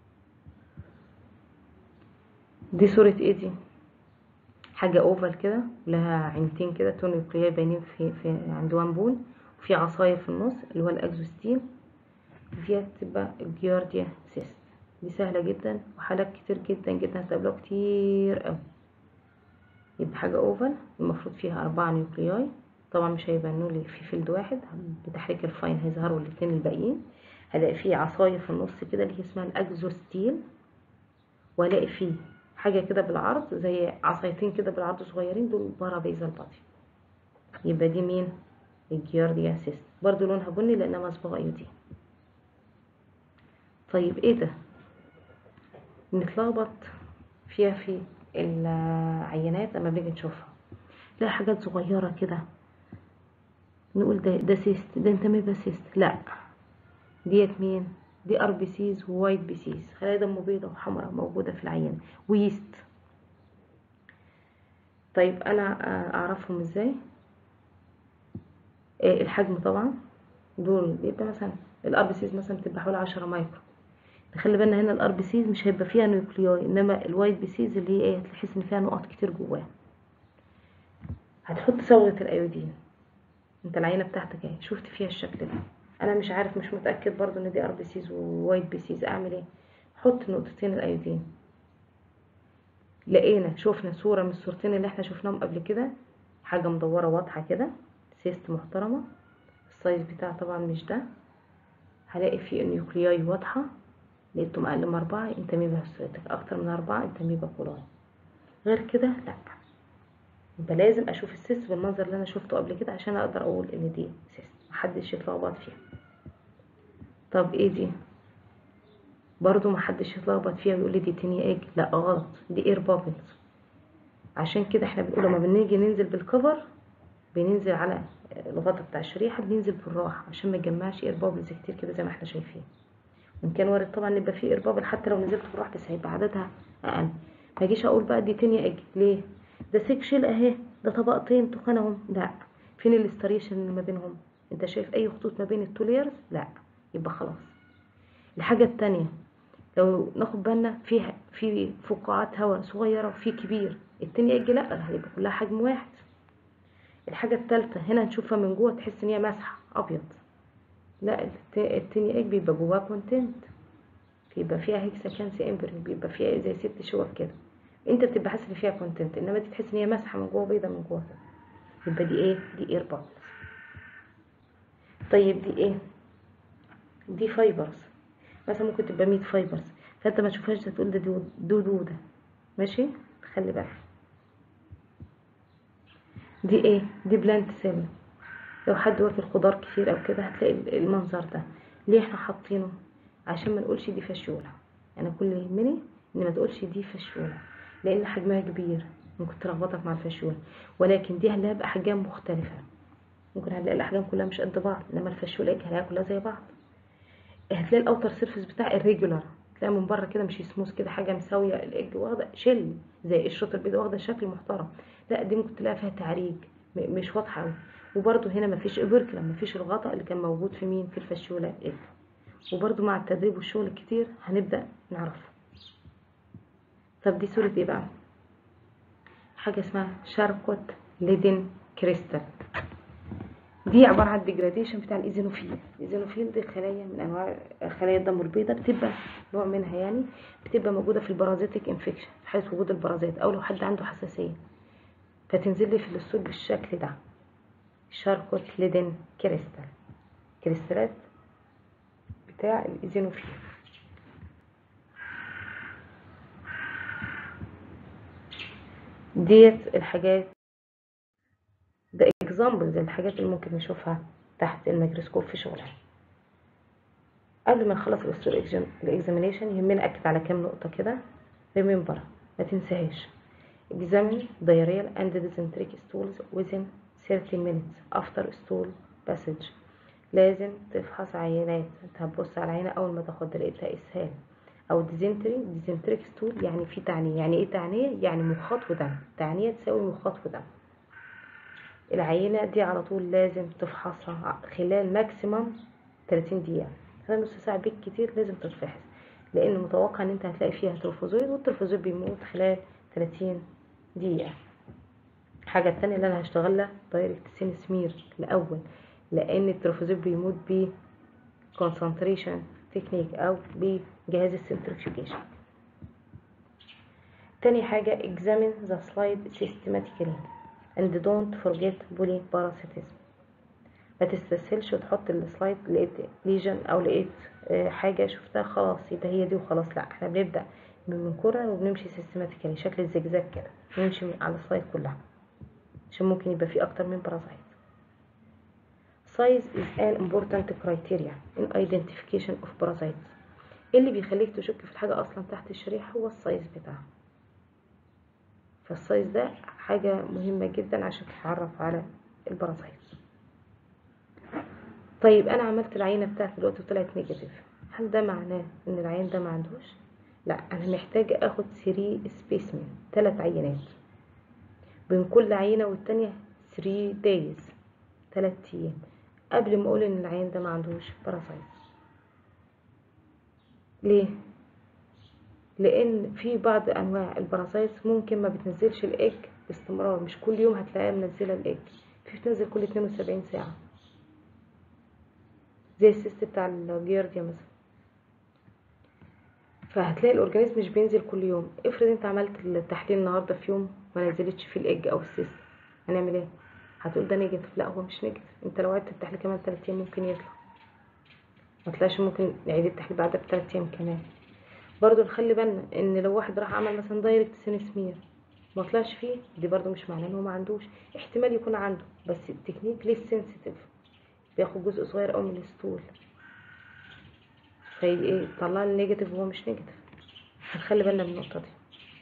دي صورة ايه دي حاجة اوفال كده لها عينتين كده تو نيوكلياي باينين في, في عند وان بون وفي عصاية في النص اللي هو الاكزوستيل دي تبقى الجيارديا سيست دي سهلة جدا وحالات كتير جدا جدا هتقابلوها كتير قوي يبقى حاجة اوفال المفروض فيها اربعة نيوكلياي طبعا مش هيبانوا لي في فيلد واحد بتحريك الفاين هيظهروا الاتنين الباقيين هلاقي فيه عصاية في النص كده اللي هي اسمها الاكزوستيل والاقي فيه حاجة كده بالعرض زي عصايتين كده بالعرض صغيرين دول بارابيزال بادي يبقى دي مين الجيارديا سيست برضو لونها بني لانها مصبوغه ايودين طيب ايه ده نتلخبط فيها في العينات لما بنيجي نشوفها نلاقي حاجات صغيره كده نقول ده ده سيست ده انت ميبا سيست لا ديت مين دي ار بي سيز ووايت بي سيز خلايا دم بيضاء وحمراء موجوده في العينه ويست طيب انا اعرفهم ازاي آه الحجم طبعا دول بيبقى مثلا الار بي سيز مثلا بتبقى حوالي 10 مايكرو نخلي بالنا هنا الار بي سيز مش هيبقى فيها نيوكلياي انما الوايت بي سيز اللي هي ايه هتحس ان فيها نقط كتير جواها هتحط صبغه الايودين انت العينه بتاعتك اهي شفت فيها الشكل ده انا مش عارف مش متاكد برضو ان دي ار بي سيز ووايت بي سيز اعمل ايه حط نقطتين الايودين لقينا شفنا صوره من الصورتين اللي احنا شفناهم قبل كده حاجه مدوره واضحه كده سيست محترمه السايز بتاعها طبعا مش ده هلاقي فيه النيوكلياي واضحه لقيتهم اقل من اربعه انت ميبا هستريتك اكتر من اربعه انت ميبا كولاي غير كده لا يبقى لازم اشوف السيست بالمنظر اللي انا شفته قبل كده عشان اقدر اقول ان دي سيست محدش يتلخبط فيها طب ايه دي برضو محدش يتلخبط فيها ويقول لي دي تاني ايج لا غلط دي اير بابلز عشان كده احنا بنقول لما بنيجي ننزل بالكفر بننزل على الغطا بتاع الشريحه بننزل بالراحه عشان ما يجمعش اير بابلز كتير كده زي ما احنا شايفين وان كان وارد طبعا يبقى فيه اير بابل حتى لو نزلت بالراحه بس هيبقى عددها اقل ما اجيش اقول بقى دي تاني ايج ليه ده سيكشل اهي ده طبقتين تخانهم لا فين الاستريشن اللي ما بينهم انت شايف اي خطوط ما بين التوليرز لا يبقى خلاص الحاجه التانية لو ناخد بالنا فيها في فقاعات هواء صغيره وفي كبير التانية ايج لا هيبقى كلها حجم واحد الحاجه التالتة هنا نشوفها من جوه تحس ان هي مسحه ابيض لا التانية ايج بيبقى جواها كونتنت بيبقى فيها هيكساكانسي امبري بيبقى فيها زي ست شوك كده انت بتبقى حاسس ان فيها كونتنت انما دي تحس ان هي مسحه من جوه بيضه من جوه يبقى دي ايه دي اير بابلز طيب دي ايه دي فايبرز مثلا ممكن تبقى 100 فايبرز فانت ما تشوفهاش تقول ده دي دوده ماشي خلي بالك دي ايه دي بلانت سيل لو حد واكل خضار كتير او كده هتلاقي المنظر ده ليه احنا حاطينه عشان ما نقولش دي فشوله انا كل اللي يهمني ان ما تقولش دي فشوله لان حجمها كبير ممكن تلخبطك مع الفشوله ولكن دي هنلاقيها باحجام مختلفه ممكن هنلاقي الاحجام كلها مش قد بعض انما الفشوله هنلاقيها كلها زي بعض هتلاقي الاوتر سيرفيس بتاع الريجولار تلاقي من بره كده مش سموث كده حاجه مساويه الايج واخده شل زي الشوط البيضاء واخده شكل محترم لا دي ممكن تلاقي فيها تعريج مش واضحه قوي وبرده هنا مفيش اوبركلا مفيش الغطاء اللي كان موجود في مين في الفشوله الايج وبرده مع التدريب والشغل الكتير هنبدا نعرفه طب دي صورة ايه بقى حاجة اسمها شاركوت ليدن كريستال دي عبارة عن ديجراديشن بتاع الايزينوفيل الايزينوفيل دي خلايا من انواع خلايا الدم البيضاء بتبقى نوع منها يعني بتبقى موجودة في البارازيتك انفكشن في حالة وجود البرازيت او لو حد عنده حساسية فتنزل لي في الصوت بالشكل ده شاركوت ليدن كريستال كريستالات بتاع الايزينوفيل ديت الحاجات ده اكزامبلز الحاجات اللي ممكن نشوفها تحت الميكروسكوب في شغلها قبل ما نخلص الاستور الاكزامينيشن يهمنا اكد على كام نقطه كده ريمبر ما تنساهاش examine diarrheal and dysenteric stools within 30 minutes after stool passage لازم تفحص عينات انت هتبص على العينه اول ما تاخد لقيتها اسهال او ديزنتري ديزنتريك ستول يعني في تعنيه يعني ايه تعنيه يعني مخاط ودم تعنيه تساوي مخاط ودم العينه دي على طول لازم تفحصها خلال ماكسيمم 30 دقيقه خلال نص ساعه بالكتير لازم تتفحص لان متوقع ان انت هتلاقي فيها تروفوزويد والتروفوزويد بيموت خلال 30 دقيقه الحاجه التانية اللي انا هشتغلها دايركت سين سمير الاول لان التروفوزويد بيموت ب concentration تكنيك او بجهاز السنترفيوجيشن تاني حاجة examine the slide systematically and don't forget polyparasitism ما تستسهلش وتحط السلايد لقيت ليجن او لقيت حاجة شفتها خلاص يبقى هي دي وخلاص لا احنا بنبدأ من كرة وبنمشي سيستماتيكالي شكل الزجزاج كده نمشي على السلايد كلها عشان ممكن يبقى فيه اكتر من بارازايت size is an important criteria in identification of parasites إيه اللي بيخليك تشك في الحاجة اصلا تحت الشريحة هو السايز بتاعها فالسايز ده حاجة مهمة جدا عشان تتعرف على البارازايت طيب انا عملت العينة بتاعتي دلوقتي وطلعت نيجاتيف هل ده معناه ان العيان ده ما عندوش لا انا محتاجة اخد 3 سبيسمين 3 عينات بين كل عينة والتانية 3 دايز 3 ايام قبل ما اقول ان العيان ده ما عندوش بارازايت ليه لان في بعض انواع البارازايت ممكن ما بتنزلش الايج باستمرار مش كل يوم هتلاقيها منزله الايج في بتنزل كل 72 ساعه زي السيست بتاع الجيرديا مثلا فهتلاقي الاورجانيزم مش بينزل كل يوم افرض انت عملت التحليل النهارده في يوم ما نزلتش فيه الايج او السيست هنعمل ايه هتقول ده نيجاتيف لا هو مش نيجاتيف انت لو عدت التحليل كمان 3 ايام ممكن يطلع ما طلعش ممكن نعيد التحليل بعدها بثلاث ايام كمان برضو نخلي بالنا ان لو واحد راح عمل مثلا دايركت سينسمير ما طلعش فيه دي برضو مش معناه ان هو ما عندوش احتمال يكون عنده بس التكنيك ليه سنسيتيف بياخد جزء صغير قوي من الستول في ايه طلع لي نيجاتيف وهو مش نيجاتيف هنخلي بالنا من النقطه دي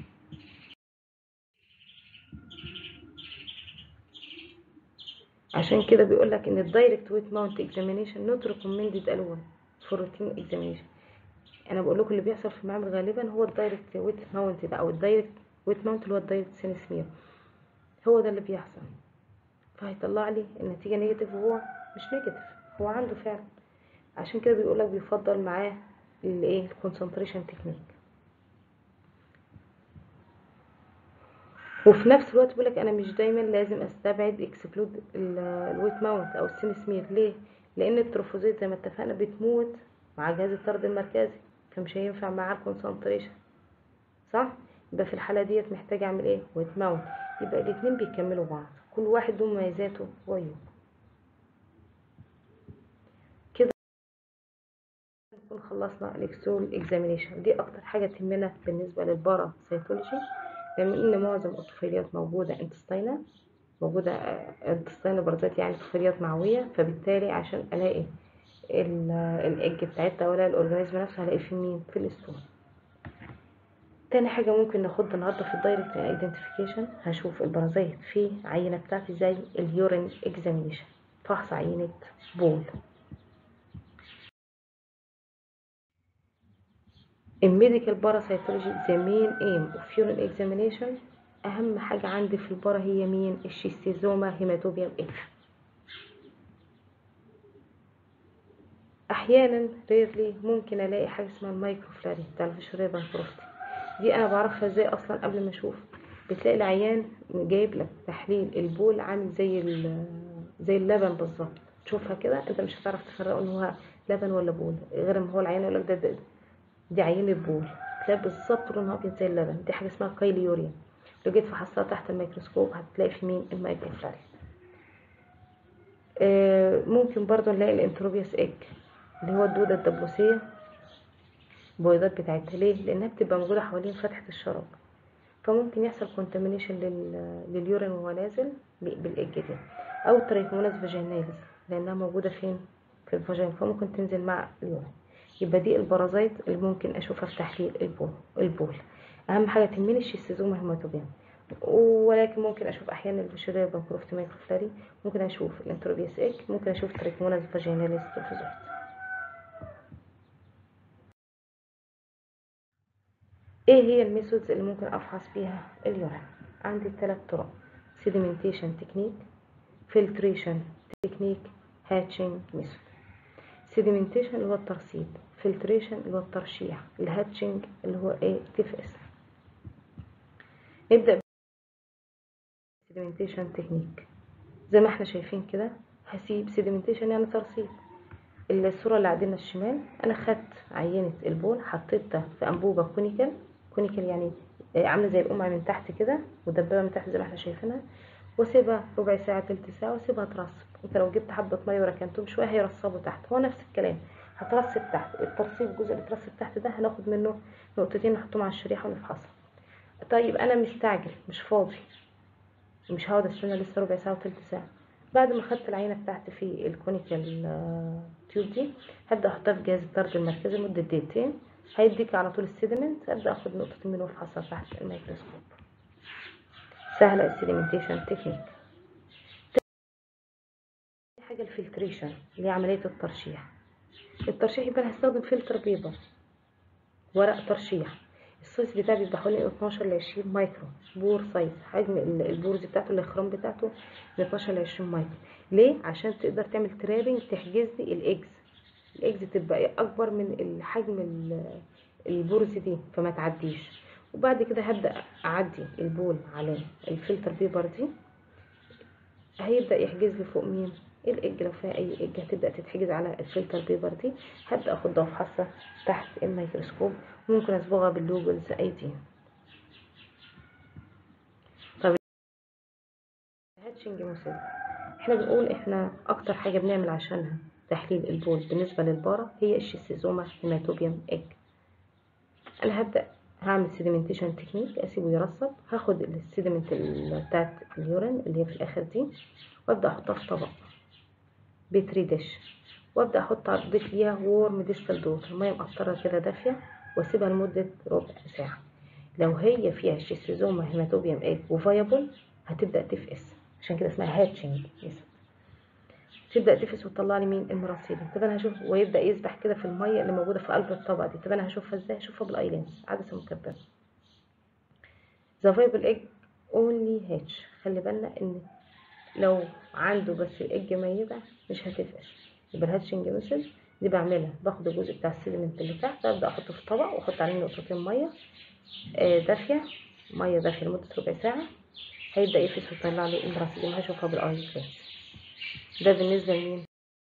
عشان كده بيقول لك ان الدايركت ويت ماونت اكزامينيشن نوت ريكومندد الون فور روتين اكزامينيشن انا بقول لكم اللي بيحصل في المعمل غالبا هو الدايركت ويت ماونت ده او الدايركت ويت ماونت اللي هو الدايركت سينسمير هو ده اللي بيحصل فهيطلع لي النتيجه نيجاتيف وهو مش نيجاتيف هو عنده فعلا عشان كده بيقول لك بيفضل معاه الايه الكونسنتريشن تكنيك وفي نفس الوقت بيقول لك انا مش دايما لازم استبعد اكسكلود الويت ماونت او السينسمير ليه لان التروفوزيت زي ما اتفقنا بتموت مع جهاز الطرد المركزي فمش هينفع معاه الكونسنتريشن صح يبقى في الحاله ديت محتاج اعمل ايه ويت ماونت يبقى الاثنين بيكملوا بعض كل واحد له مميزاته وعيوبه كده نكون خلصنا الاكسول اكزامينيشن دي اكتر حاجه تهمنا بالنسبه للبارا سيتولوجي لان ان معظم الطفيليات موجوده انتستينا موجوده انتستينا برزات يعني طفيليات معويه فبالتالي عشان الاقي الايج بتاعتها ولا الاورجانيزم نفسه هلاقي في مين في الاستول تاني حاجة ممكن ناخدها النهاردة في الدايركت ايدنتيفيكيشن هشوف البرازيت في عينة بتاعتي زي اليورين اكزامينيشن فحص عينة بول الميديكال باراسيتولوجي ذا مين ايم اوف يورين اكزامينيشن اهم حاجة عندي في البارا هي مين الشيستيزوما هيماتوبيوم اتش احيانا ريرلي ممكن الاقي حاجه اسمها المايكروفلاري بتاع الفيشوريا بانكروستي دي انا بعرفها ازاي اصلا قبل ما اشوف بتلاقي العيان جايب لك تحليل البول عامل زي زي اللبن بالظبط تشوفها كده انت مش هتعرف تفرقه ان هو لبن ولا بول غير ما هو العيان يقول لك ده, ده دي عينه بول تلاقي بالظبط لونها ابيض زي اللبن دي حاجه اسمها كايليوريا لو جيت فحصتها تحت الميكروسكوب هتلاقي في مين المايكروفلاري آه ممكن برضو نلاقي الانتروبيوس ايج اللي هو الدودة الدبوسية البويضات بتاعتها ليه؟ لأنها بتبقى موجودة حوالين فتحة الشرج فممكن يحصل كونتامينيشن لليورين وهو نازل بالإج دي أو تريكموناس فاجيناليس لأنها موجودة فين؟ في الفاجين فممكن تنزل مع اليورين يبقى دي البرازيت اللي ممكن أشوفها في تحليل البول البول أهم حاجة تهمني الشيستوزوما هيماتوبيوم ولكن ممكن اشوف احيانا الفيشوريا بانكروفت مايكروفلاري ممكن اشوف الانتروبيس ايك ممكن اشوف تريكموناس فاجيناليس تروفوزويد ايه هي الميثودز اللي ممكن افحص بيها اليورين عندي ثلاث طرق سيديمنتيشن تكنيك فلتريشن تكنيك هاتشنج ميثود سيديمنتيشن اللي هو الترسيب فلتريشن اللي هو الترشيح الهاتشنج اللي هو ايه تفقس نبدا سيديمنتيشن تكنيك زي ما احنا شايفين كده هسيب سيديمنتيشن يعني ترسيب الصوره اللي عندنا الشمال انا خدت عينه البول حطيتها في انبوبه كونيكال كونيكال يعني عامله زي القمع من تحت كده مدببه من تحت زي ما احنا شايفينها واسيبها ربع ساعه تلت ساعه واسيبها ترسب انت لو جبت حبه ميه وركنتهم شويه هيرسبوا تحت هو نفس الكلام هترسب تحت الترسيب الجزء اللي اترسب تحت ده هناخد منه نقطتين نحطهم على الشريحه ونفحصها طيب انا مستعجل مش فاضي مش هقعد استنى لسه ربع ساعه وتلت ساعه بعد ما خدت العينه بتاعتي في الكونيكال آه، تيوب دي هبدا احطها في جهاز الطرد المركزي لمده دقيقتين هيديك على طول السيدمنت ابدا اخد نقطتين منه وافحصها تحت الميكروسكوب سهله السيدمنتيشن تكنيك حاجه الفلتريشن اللي هي عمليه الترشيح الترشيح يبقى انا هستخدم فلتر بيبر ورق ترشيح السايز بتاعي بيبقى حوالي 12 ل 20 مايكرو بور سايز حجم ال- البورز بتاعته الاخرام بتاعته من 12 ل 20 مايكرو ليه عشان تقدر تعمل ترابنج تحجز لي الاكس الاكس تبقى اكبر من الحجم ال- البورز دي فما تعديش وبعد كده هبدا اعدي البول على الفلتر بيبر دي هيبدا يحجز لي فوق مين الاج لو فيها اي اج هتبدا تتحجز على الفلتر بيبر دي هبدا اخدها وافحصها تحت الميكروسكوب ممكن اصبغها باللوجلز اي دي طب هاتشنج موسيل احنا بنقول احنا اكتر حاجه بنعمل عشانها تحليل البول بالنسبه للبارة هي الشيستوزوما هيماتوبيوم اج انا هبدا هعمل سيديمنتيشن تكنيك اسيبه يرسب هاخد السيديمنت ال- بتاعت اليورين اللي هي في الاخر دي وابدا احطها في طبق بيتري ديش وابدا احط اضيف ليها وورم ديستال دوت ميه مقطره كده دافيه واسيبها لمده ربع ساعه لو هي فيها شيستوزوما هيماتوبيوم ايج وفايبل هتبدا تفقس عشان كده اسمها هاتشنج تبدا تفقس وتطلع لي مين المراسيل طب انا هشوف ويبدا يسبح كده في الميه اللي موجوده في قلب الطبق دي طب انا هشوفها ازاي هشوفها بالاي لينس عدسه مكبره ذا فايبل ايج اونلي هاتش خلي بالنا ان لو عنده بس الايج ميتة مش هتفقس يبقى الهاتشنج ميثود دي بعملها باخد الجزء بتاع السيدمنت اللي تحت ابدا احطه في طبق واحط عليه نقطتين ميه آه، دافيه ميه دافيه لمده ربع ساعه هيبدا يفقس ويطلع لي المراسيل هشوفها بالاي لينس ده بالنسبه لمين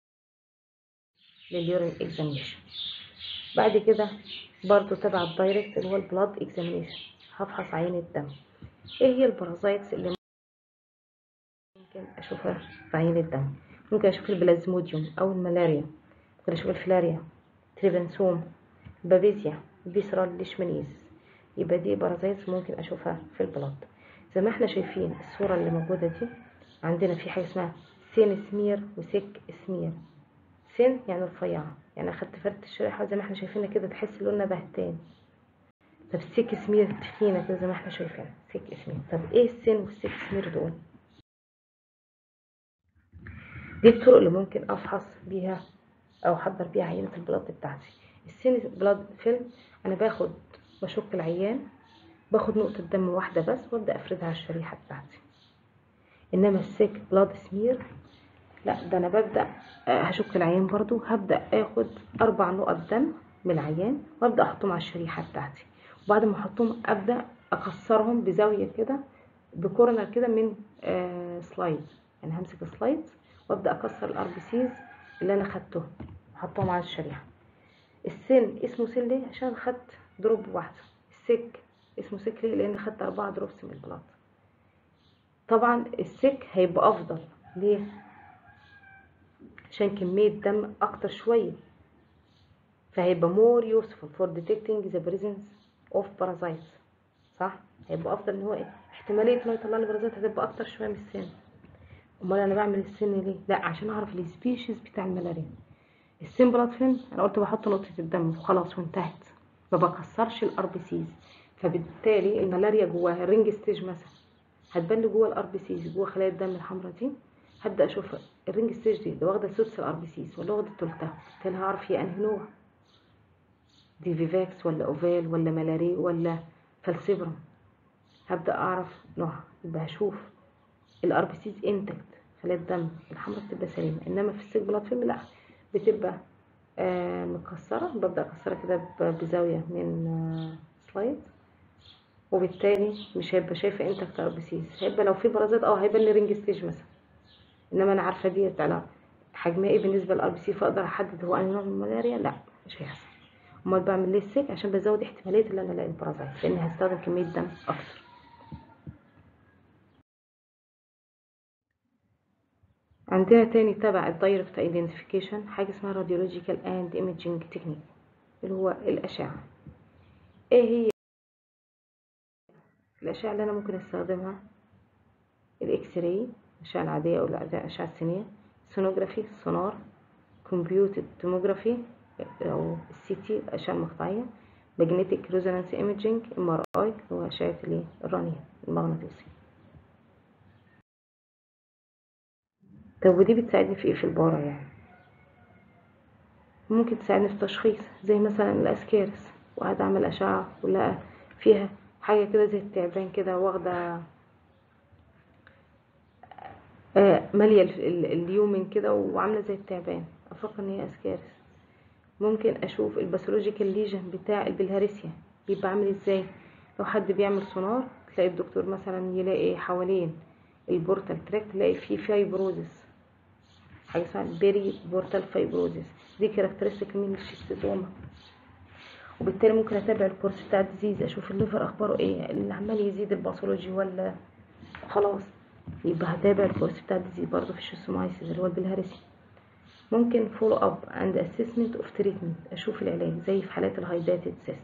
لليورين اكزامينيشن بعد كده برضو تبع الدايركت اللي هو البلاد اكزامينيشن هفحص عين الدم ايه هي البارازايتس اللي ممكن اشوفها في عين الدم ممكن اشوف البلازموديوم او الملاريا ممكن اشوف الفلاريا تريبنسوم بابيزيا فيسرال ليشمانيز يبقى دي بارازايتس ممكن اشوفها في البلاد زي ما احنا شايفين الصورة اللي موجودة دي عندنا في حاجة اسمها سين سمير وسك سمير سن يعني رفيعة يعني اخدت فرد الشريحة زي ما احنا شايفينها كده تحس لونها بهتان طب سيك سمير تخينة كده زي ما احنا شايفين سيك سمير طب ايه السن والسيك سمير دول دي الطرق اللي ممكن افحص بيها او احضر بيها عينة البلاد بتاعتي السن بلاد فيلم انا باخد بشك العيان باخد نقطة دم واحدة بس وابدأ افردها على الشريحة بتاعتي انما السيك بلاد سمير لا ده انا ببدأ آه، هشك العيان برضو هبدأ اخد اربع نقط دم من العيان وابدأ احطهم على الشريحة بتاعتي وبعد ما احطهم ابدأ اكسرهم بزاوية كده بكورنر كده من آه سلايد يعني همسك سلايد وابدأ اكسر الار بي سيز اللي انا خدته احطهم على الشريحة السن اسمه سن ليه عشان خدت دروب واحدة السك اسمه سك ليه لان خدت اربعة دروبس من البلاط طبعا السك هيبقى افضل ليه عشان كمية دم اكتر شوية فهيبقى more useful for detecting the presence of parasites صح هيبقى افضل ان هو ايه احتمالية انه يطلع لي بارازيت هتبقى اكتر شوية من السن امال انا بعمل السن ليه لا عشان اعرف السبيشيز بتاع الملاريا السن بلاد فين انا قلت بحط نقطة الدم وخلاص وانتهت ما بكسرش الار بي سيز فبالتالي الملاريا جواها الرينج ستيج مثلا هتبان لي جوه الار بي سيز جوه خلايا الدم الحمراء دي هبدا اشوف الرينج ستيج دي ده واخده سدس الار بي سيز ولا واخده تلتها بالتالي هعرف هي انهي نوع دي فيفاكس ولا اوفال ولا ملاري ولا فالسيبرم هبدا اعرف نوعها يبقى هشوف الار بي سيز انتكت خلايا الدم الحمراء بتبقى سليمه انما في السيج بلاد فيلم لا بتبقى آه مكسره ببدا اكسرها كده ب- بزاويه من آه سلايد وبالتالي مش هيبقى شايفه انتكت ار بي سيز هيبقى لو في بارازيت اه هيبقى لي رينج ستيج مثلا انما انا عارفه ديت على حجمها ايه بالنسبه للار بي سي فاقدر احدد هو انهي نوع من الملاريا لا مش هيحصل امال بعمل ليه السيك عشان بزود احتماليه ان انا الاقي البارازيت لاني هستخدم كميه دم اكتر عندنا تاني تبع الدايركت ايدنتيفيكيشن حاجه اسمها راديولوجيكال اند ايميجينج تكنيك اللي هو الاشعه ايه هي الاشعه اللي انا ممكن استخدمها الاكس راي الأشعة العادية أو الأشعة السينية سونوجرافي سونار كمبيوتد توموجرافي أو السي تي الأشعة المقطعية ماجنتيك ريزونانس ايميجينج ام ار اي هو أشعة الايه الرنين المغناطيسي طب ودي بتساعدني في ايه في البارة يعني ممكن تساعدني في التشخيص زي مثلا الاسكارس وقعد اعمل اشعة ولقى فيها حاجة كده زي التعبان كده واخدة آه، مالية ال- ال- اليومن كده وعاملة زي التعبان افكر ان هي اسكارس ممكن اشوف الباثولوجيكال ليجن بتاع البلهارسيا بيبقى عامل ازاي لو حد بيعمل سونار تلاقي الدكتور مثلا يلاقي حوالين البورتال تراكت تلاقي فيه فايبروزس حاجه اسمها بيري بورتال فايبروزس دي كاركترستيك من الشيستوزوما وبالتالي ممكن اتابع الكورس بتاع الديزيز اشوف الليفر اخباره ايه اللي عمال يزيد الباثولوجي ولا خلاص يبقى هتابع الكورس بتاع الديزيز برضه في الشيستومايسيس اللي هو البلهارسيا ممكن فولو اب اند اسسمنت اوف تريتمنت اشوف العلاج زي في حالات الهايداتد سيست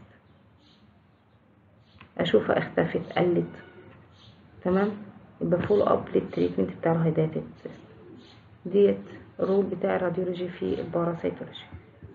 اشوفها اختفت قلت تمام يبقى فولو اب للتريتمنت بتاع الهايداتد سيست ديت الرول بتاع الراديولوجي في الباراسيتولوجي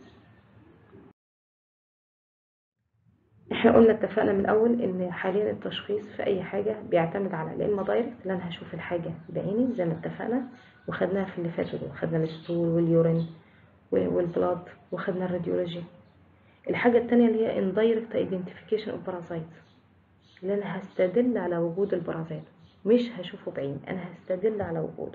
احنا قلنا اتفقنا من الاول ان حاليا التشخيص في اي حاجه بيعتمد على يا اما دايركت اللي انا هشوف الحاجه بعيني زي ما اتفقنا وخدناها في اللي فاتوا دول خدنا الستول واليورين والبلاد وخدنا الراديولوجي الحاجه التانية اللي هي اندايركت ايدنتيفيكيشن اوف بارازايت اللي انا هستدل على وجود البارازايت مش هشوفه بعيني انا هستدل على وجوده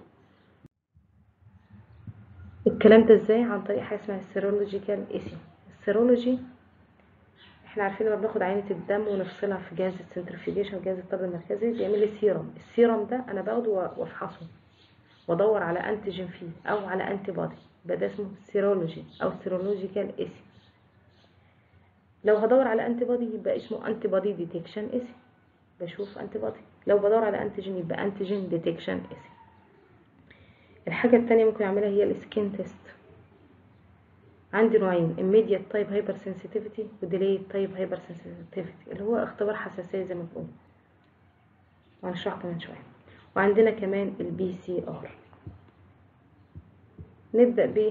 الكلام ده ازاي عن طريق حاجه اسمها السيرولوجيكال ايسي السيرولوجي احنا عارفين لما بناخد عينة الدم ونفصلها في جهاز السنترفيجيشن وجهاز الطرد المركزي بيعمل لي سيرم السيرم ده انا باخده وافحصه وادور على انتيجين فيه او على انتي بودي يبقى ده اسمه سيرولوجي او سيرولوجيكال ايسي لو هدور على انتي بودي يبقى اسمه انتي بودي ديتكشن ايسي بشوف انتي بودي لو بدور على انتيجين يبقى انتيجين ديتكشن ايسي الحاجة التانية ممكن اعملها هي السكين تيست عندي نوعين immediate type hypersensitivity و delayed type hypersensitivity اللي هو اختبار حساسية زي ما بنقول وهنشرحه كمان شوية وعندنا كمان البي سي ار نبدأ ب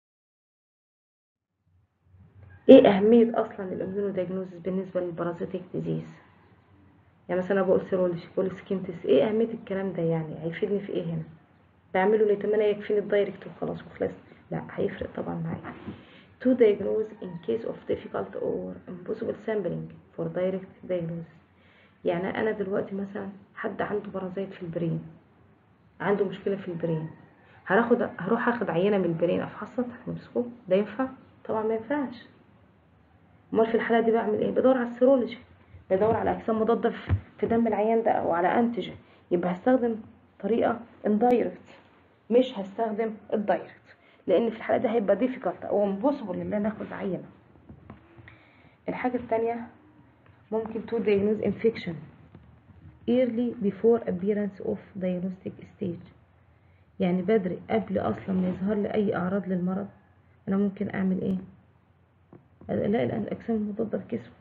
ايه اهمية اصلا الاميونو دايجنوزس بالنسبة للبارازيتيك ديزيز يعني مثلا أنا بقول سيرولوجي بقول سكين تيست ايه اهمية الكلام ده يعني هيفيدني في ايه هنا بعمله ليه طب ما انا يكفيني الدايركت وخلاص وخلصت لا هيفرق طبعا معايا to diagnose in case of difficult or impossible sampling for direct diagnosis يعني انا دلوقتي مثلا حد عنده بارازيت في البرين عنده مشكله في البرين هاخد هروح اخد عينه من البرين افحصها تحت الميكروسكوب ده ينفع طبعا ما ينفعش امال في الحاله دي بعمل ايه بدور على السيرولوجي بدور على اجسام مضاده في دم العيان ده او على انتيجين يبقى هستخدم طريقه اندايركت مش هستخدم الدايركت لان في الحاله دي هيبقى difficult او impossible ان انا اخد عينه الحاجه الثانيه ممكن to diagnose infection early before appearance of diagnostic stage يعني بدري قبل اصلا ما يظهر لي اي اعراض للمرض انا ممكن اعمل ايه الاقي الاجسام المضاده في جسمه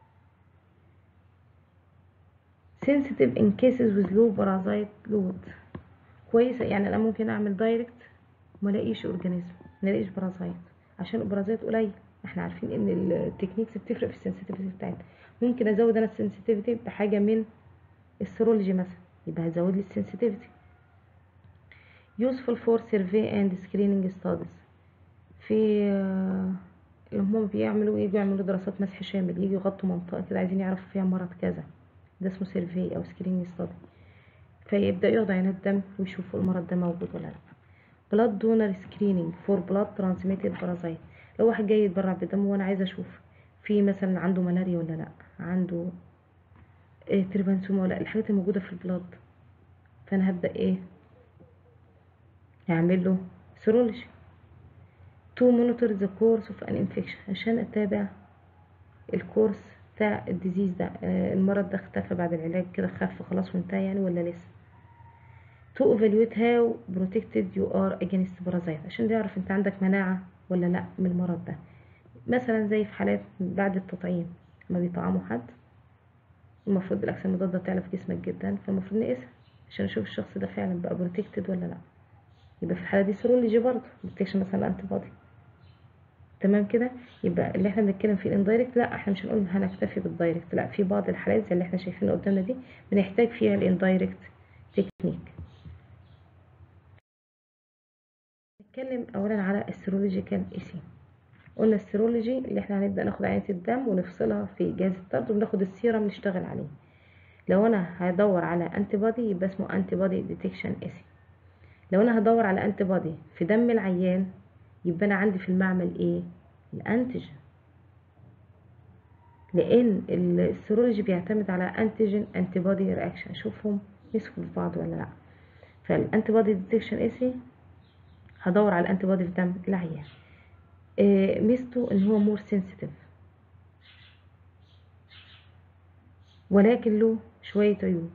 sensitive in cases with low parasite load كويسه يعني انا ممكن اعمل دايركت وما الاقيش اورجانيزم ما الاقيش بارازايت عشان البارازايت قليل احنا عارفين ان التكنيكس بتفرق في السنسيتيفيتي بتاعتنا ممكن ازود انا السنسيتيفيتي بحاجه من السيرولوجي مثلا يبقى هزود لي السنسيتيفيتي useful for survey and screening studies في اللي هم بيعملوا يجوا يعملوا دراسات مسح شامل يجوا يغطوا منطقه كده عايزين يعرفوا فيها مرض كذا ده اسمه سيرفي او سكريننج ستادي فيبدا ياخدوا عينات دم ويشوفوا المرض ده موجود ولا لا بلاد دونر سكريننج فور بلاد ترانسميتد بارازايت لو واحد جاي يتبرع بدم وانا عايزه اشوف في مثلا عنده ملاريا ولا لا عنده إيه تريبانسوما ولا لا الحاجات الموجوده في البلاد فانا هبدا ايه هعمل له سيرولوجي تو مونيتور ذا كورس اوف ان انفكشن عشان اتابع الكورس بتاع الديزيز ده آه المرض ده اختفى بعد العلاج كده خف خلاص وانتهى يعني ولا لسه to evaluate how protected you are against parasite عشان يعرف انت عندك مناعة ولا لا من المرض ده مثلا زي في حالات بعد التطعيم لما بيطعموا حد المفروض الاجسام المضادة تعلى في جسمك جدا فالمفروض نقيسها عشان اشوف الشخص ده فعلا بقى بروتكتد ولا لا يبقى في الحاله دي سيرولوجي برضه ديتكشن مثلا انتي بودي تمام كده يبقى اللي احنا بنتكلم فيه الاندايركت لا احنا مش هنقول هنكتفي بالدايركت لا في بعض الحالات زي اللي احنا شايفينه قدامنا دي بنحتاج فيها الاندايركت تكنيك نتكلم اولا على السيرولوجيكال ايسي قلنا السيرولوجي اللي احنا هنبدا ناخد عينه الدم ونفصلها في جهاز الطرد وناخد السيرم نشتغل عليه لو انا هدور على انتي بودي يبقى اسمه انتي بودي ديتكشن ايسي لو انا هدور على انتي بودي في دم العيان يبقى انا عندي في المعمل ايه الانتيجين لان السيرولوجي بيعتمد على انتيجين انتي بودي رياكشن شوفهم مسكوا في بعض ولا لا فالانتي بودي ديتكشن ايسي هدور على الانتي بودي في دم العيان آه ميزته ان هو مور سنسيتيف ولكن له شوية عيوب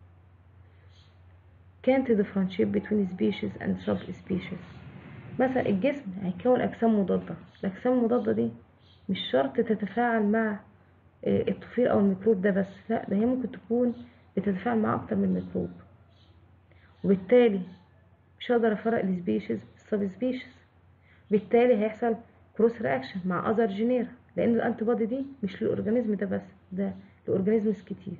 can't differentiate between species and subspecies مثلا الجسم هيكون أجسام مضادة الأجسام المضادة دي مش شرط تتفاعل مع الطفيل أو الميكروب ده بس لا ده هي ممكن تكون بتتفاعل مع أكتر من ميكروب وبالتالي مش هقدر أفرق السبيشيز بالسبسبيشيز بالتالي هيحصل كروس رياكشن مع أذر جينيرا لأن الأنتي بودي دي مش للأورجانيزم ده بس ده لأورجانيزمز كتير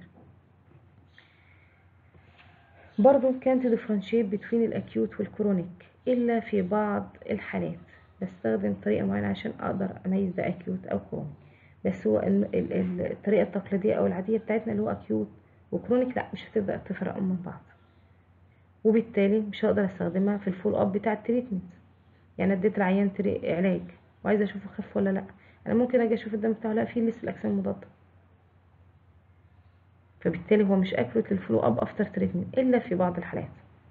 برضو كانت differentiate between الأكيوت والكرونيك إلا في بعض الحالات بستخدم طريقة معينة عشان أقدر أميز ده أكيوت أو كرونيك بس هو الطريقة التقليدية أو العادية بتاعتنا اللي هو أكيوت وكرونيك لا مش هتبدأ تفرقهم من بعض وبالتالي مش هقدر استخدمها في الفول اب بتاع التريتمنت يعني اديت العيان علاج وعايزه اشوفه خف ولا لا انا ممكن اجي اشوف الدم بتاعه لا فيه لسه الاجسام المضاده فبالتالي هو مش اكيوريت للفولو اب افتر تريتمنت الا في بعض الحالات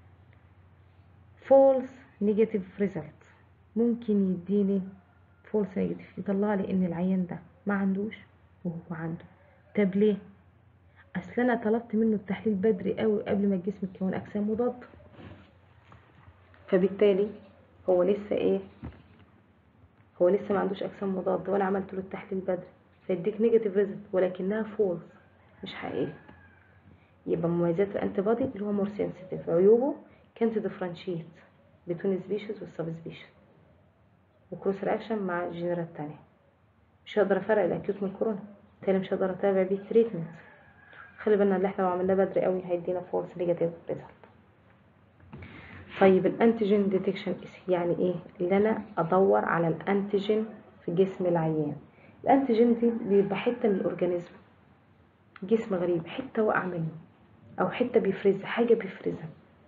فولس نيجاتيف ريزلت ممكن يديني فولس نيجاتيف يطلع لي ان العيان ده ما عندوش وهو عنده طب ليه اصل انا طلبت منه التحليل بدري قوي قبل ما الجسم يكون اجسام مضاده فبالتالي هو لسه ايه هو لسه ما عندوش اجسام مضاده وانا عملت له التحليل بدري فيديك نيجاتيف ريزلت ولكنها فولس مش حقيقي يبقى مميزات الانتي بودي اللي هو مور سنسيتيف عيوبه كانت ديفرنشيت بين سبيشيز والسب سبيشيز وكروس رياكشن مع الجينرال التانية مش هقدر افرق الاكيوت من الكورونا بالتالي مش هقدر اتابع بيه التريتمنت خلي بالنا اللي احنا لو عملناه بدري قوي هيدينا فولس نيجاتيف ريزلت طيب الانتيجين ديتكشن يعني ايه اللي انا ادور على الانتيجين في جسم العيان الانتيجين دي بيبقى حته من الاورجانيزم جسم غريب حته واقع منه او حته بيفرزها حاجه بيفرزها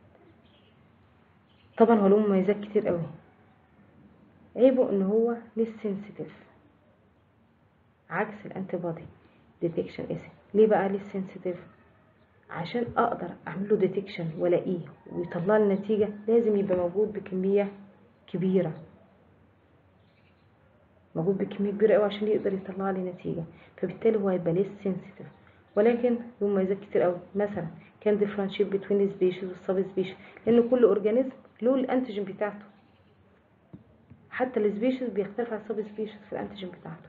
طبعا هو له مميزات كتير قوي عيبه ان هو مش سنسيتيف عكس الانتي بودي ديتكشن اسم ليه بقى ليه سنسيتيف عشان اقدر اعمل له ديتكشن والاقيه ويطلع لي نتيجه لازم يبقى موجود بكميه كبيره موجود بكميه كبيره قوي عشان يقدر يطلع لي نتيجه فبالتالي هو هيبقى ليس سنسيتيف ولكن له مميزات كتير قوي مثلا كان ديفرنشيت بين السبيشيز والسب سبيشيز لان كل اورجانيزم له الانتيجين بتاعته حتى السبيشيز بيختلف عن السب سبيشيز في الانتيجين بتاعته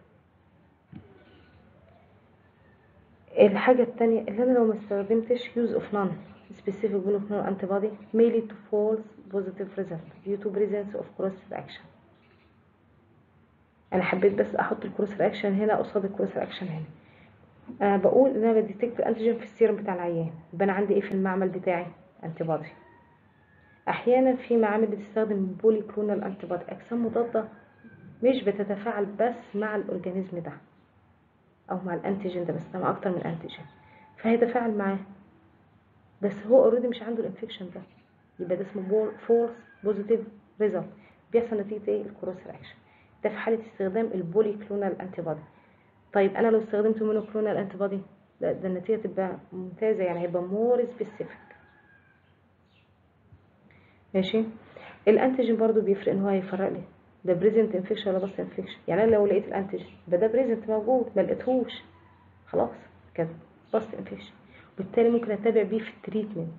الحاجة التانية اللي أنا لو ما استخدمتش use of non specific monoclonal antibody may lead to false positive result due to presence of cross reaction أنا حبيت بس أحط الكروس رياكشن هنا قصاد الكروس رياكشن هنا أنا بقول إن أنا بديتكت الأنتيجين في السيرم بتاع العيان يبقى أنا عندي إيه في المعمل بتاعي antibody أحيانا في معامل بتستخدم بولي كلونال antibody أجسام مضادة مش بتتفاعل بس مع الأورجانيزم ده او مع الانتيجين ده بس ده مع اكتر من انتيجين فهيتفاعل معاه بس هو اوريدي مش عنده الانفكشن ده يبقى ده اسمه فولس بوزيتيف ريزلت بيحصل نتيجه ايه الكروس رياكشن ده في حاله استخدام البولي كلونال انتي بودي طيب انا لو استخدمت مونو كلونال انتي بودي ده, ده النتيجه تبقى ممتازه يعني هيبقى مور سبيسيفيك ماشي الانتيجين برضو بيفرق ان هو هيفرق لي ده بريزنت انفكشن ولا بس انفكشن يعني انا لو لقيت الانتيجين يبقى ده بريزنت موجود ما لقيتهوش خلاص كده بس انفكشن وبالتالي ممكن اتابع بيه في التريتمنت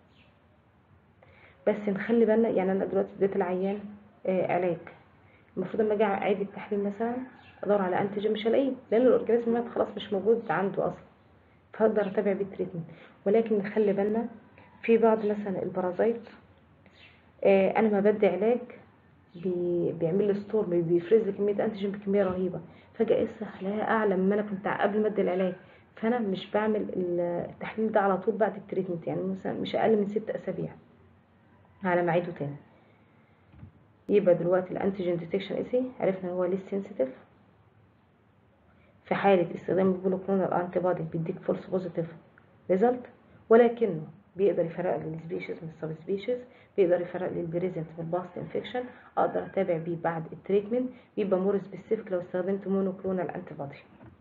بس نخلي بالنا يعني انا دلوقتي اديت العيان آه علاج المفروض لما اجي اعيد التحليل مثلا ادور على انتيجين مش هلاقيه لان الاورجانيزم مات خلاص مش موجود عنده اصلا فاقدر اتابع بيه التريتمنت ولكن نخلي بالنا في بعض مثلا البرازيت آه انا ما بدي علاج بي بيعمل لي ستور بيفرز لي كميه انتيجين بكميه رهيبه فجاه لسه الاقيها اعلى مما انا كنت قبل ما ادي العلاج فانا مش بعمل التحليل ده على طول بعد التريتمنت يعني مثلا مش اقل من ست اسابيع على ما اعيده تاني يبقى دلوقتي الانتيجين ديتكشن اسي عرفنا ان هو ليس سنسيتيف في حالة استخدام البولوكلونال انتي بودي بيديك فولس بوزيتيف ريزلت ولكنه بيقدر يفرق لي السبيشيز من السب سبيشيز بيقدر يفرق لي البريزنت من الباست انفكشن اقدر اتابع بيه بعد التريتمنت بيبقى مور سبيسيفيك لو استخدمت مونوكلونال انتي بودي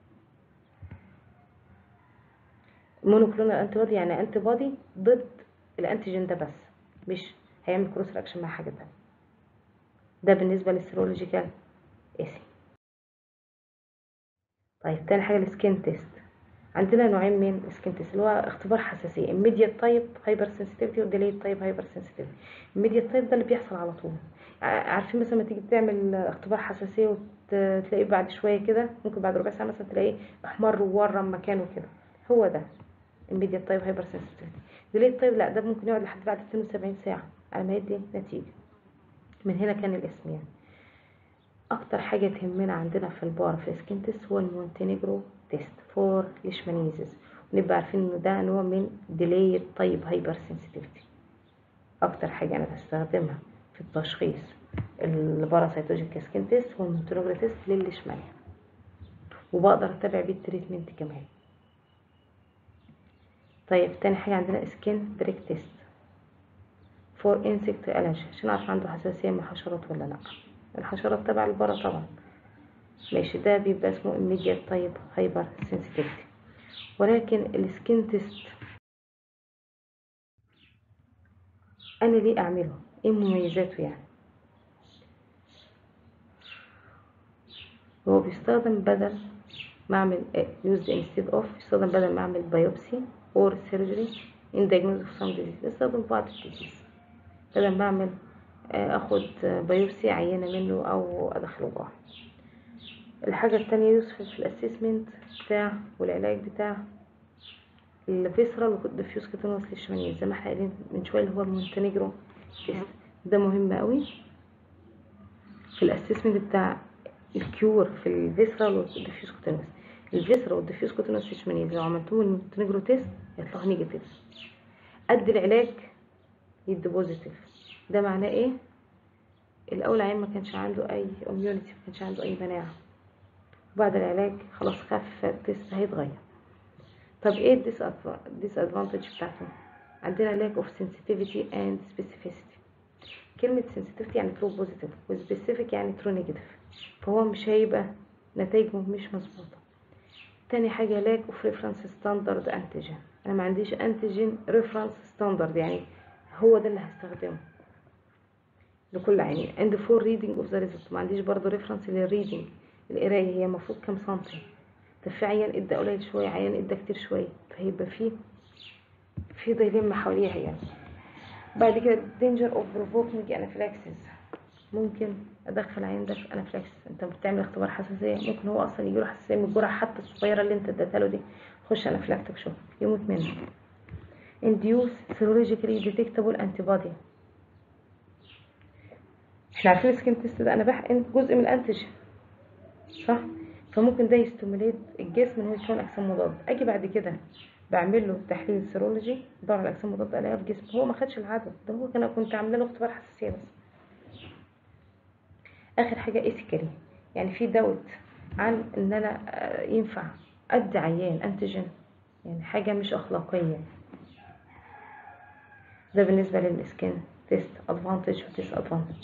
مونوكلونال انتي بودي يعني انتي بودي ضد الانتيجين ده بس مش هيعمل كروس رياكشن مع حاجه تانية ده بالنسبه للسيرولوجيكال اسي طيب تاني حاجه السكين تيست عندنا نوعين من السكين تيست اللي هو اختبار حساسيه immediate تايب هايبر سنسيتيفيتي وديليد تايب هايبر سنسيتيفيتي immediate تايب ده اللي بيحصل على طول عارفين مثلا لما تيجي تعمل اختبار حساسيه وتلاقيه بعد شويه كده ممكن بعد ربع ساعه مثلا تلاقيه احمر وورم مكانه كده هو ده immediate تايب هايبر سنسيتيفيتي ديليد تايب لا ده ممكن يقعد لحد بعد 72 ساعه على ما يدي نتيجه من هنا كان الاسم يعني اكتر حاجه تهمنا عندنا في البار في السكين تيست هو المونتينيجرو تيست فور ليشمانيزيس ونبقى عارفين انه ده نوع من ديلي طيب هايبر سنسيتيفيتي اكتر حاجه انا بستخدمها في التشخيص الباراسيتولوجيك سكين تيست هو المونتينيجرو تيست للليشمانيا وبقدر اتابع بيه التريتمنت كمان طيب تاني حاجه عندنا سكين بريك تيست فور انسكت الرجي عشان اعرف عنده حساسيه من الحشرات ولا لا الحشرات تبع البرا طبعا ماشي ده بيبقى اسمه immediate طيب هايبر سنسيتيفيتي ولكن السكين تيست انا ليه اعمله ايه مميزاته يعني هو بيستخدم بدل ما اعمل used instead of بيستخدم بدل ما اعمل biopsy or surgery in diagnosis of some disease بيستخدم بعض الديزيز بدل ما اعمل اخد بايوبسي عينه منه او ادخله جوه الحاجه التانية يوسف في الاسسمنت بتاع والعلاج بتاع الفيسرال والديفيوز كيتونوس للشمانيز زي ما احنا قايلين من شويه اللي هو المونتينيجرو تيست ده مهم قوي في الاسسمنت بتاع الكيور في الفيسرال والديفيوز كيتونوس الفيسرال والديفيوز كيتونوس للشمانيز لو عملتهم المونتينيجرو تيست هيطلعوا نيجاتيف قد العلاج يدي بوزيتيف ده معناه ايه الاول عين ما كانش عنده اي اميونيتي ما كانش عنده اي مناعه وبعد العلاج خلاص خف التست هيتغير طب ايه الديس ادفانتج بتاعته عندنا lack of sensitivity and specificity كلمة sensitivity يعني true positive و specific يعني true negative فهو مش هيبقى نتائجه مش مظبوطة تاني حاجة lack of reference standard antigen انا ما عنديش antigen reference standard يعني هو ده اللي هستخدمه لكل عين عند فور ريدنج اوف ذا ريزلت ما عنديش برضه ريفرنس للريدنج القرايه هي المفروض كام سنتي طب في عيان ادى قليل شويه عيان ادى كتير شويه فهيبقى في في دايلما حواليها يعني بعد كده danger of provoking anaphylaxis ممكن ادخل عيان ده في انافلاكسس انت بتعمل اختبار حساسيه ممكن هو اصلا يجيله حساسيه من الجرعه حتى الصغيره اللي انت اديتها له دي خش انافلاكتيك شوك يموت منه induce serologically detectable antibody احنا عارفين السكين تيست ده انا بحقن جزء من الانتيجين صح فممكن ده يستميليت الجسم ان هو يكون اجسام مضاد اجي بعد كده بعمل له تحليل سيرولوجي بدور على الاجسام المضاده الاقيها في جسمه هو ما خدش العدد ده هو كان كنت عامله له اختبار حساسيه بس اخر حاجه اسكري يعني في دوت عن ان انا ينفع ادي عيان انتيجين يعني حاجه مش اخلاقيه ده بالنسبه للسكين تيست ادفانتج وديس ادفانتج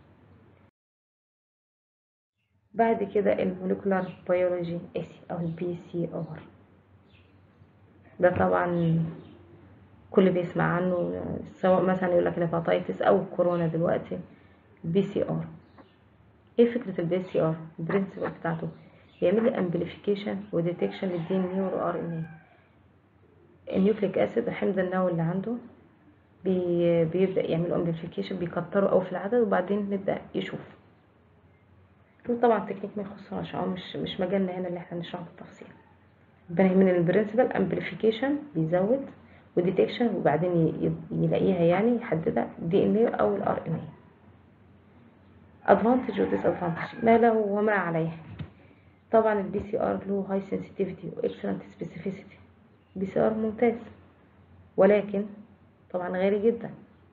بعد كده الموليكولار بيولوجي اسي او البي سي ار ده طبعا كل بيسمع عنه سواء مثلا يقول لك الهيباتيتس او الكورونا دلوقتي البي سي ار ايه فكره البي سي ار البرنسبل بتاعته بيعمل لي امبليفيكيشن وديتكشن للدي ان اي والار ان اي النيوكليك اسيد الحمض النووي اللي عنده بي بيبدا يعمل امبليفيكيشن بيكتروا قوي في العدد وبعدين نبدا يشوف وطبعا التكنيك ما يخصناش اه مش مش مجالنا هنا اللي احنا نشرحه بالتفصيل من البرنسبل امبليفيكيشن بيزود وديتكشن وبعدين ي- ي- يلاقيها يعني يحددها دي ان ايه او الار ان ايه ادفانتج وديس ادفانتج ما له وما عليه طبعا البي سي ار له هاي سنسيتيفيتي واكسلنت سبيسيفيسيتي بي سي ار ممتاز ولكن طبعا غالي جدا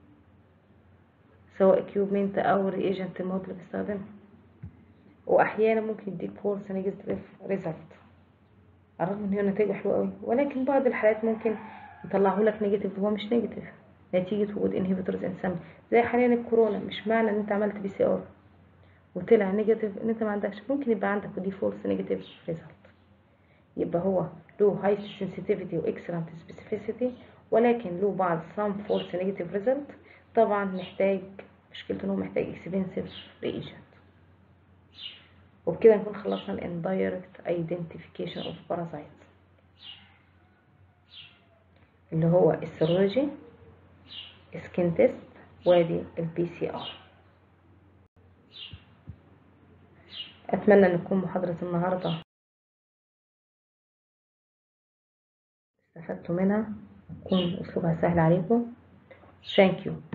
سواء اكيوبمنت او ريجنت المواد اللي بيستخدمها واحيانا ممكن يديك فورس نيجاتيف ريزلت على الرغم ان هي نتائجه حلوه قوي ولكن بعض الحالات ممكن يطلعه لك نيجاتيف وهو مش نيجاتيف نتيجه وجود انهبيتورز انسام زي حاليا الكورونا مش معنى ان انت عملت بي سي ار وطلع نيجاتيف ان انت ما عندكش ممكن يبقى عندك ودي فولس نيجاتيف ريزلت يبقى هو له هاي sensitivity واكسلنت specificity ولكن له بعض some false negative result طبعا محتاج مشكلته ان هو محتاج expensive reagent وبكده نكون خلصنا ال indirect identification of parasites اللي هو السيرولوجي سكين تيست وادي البي سي ار اتمنى ان تكون محاضرة النهاردة استفدتوا منها تكون اسلوبها سهل عليكم thank you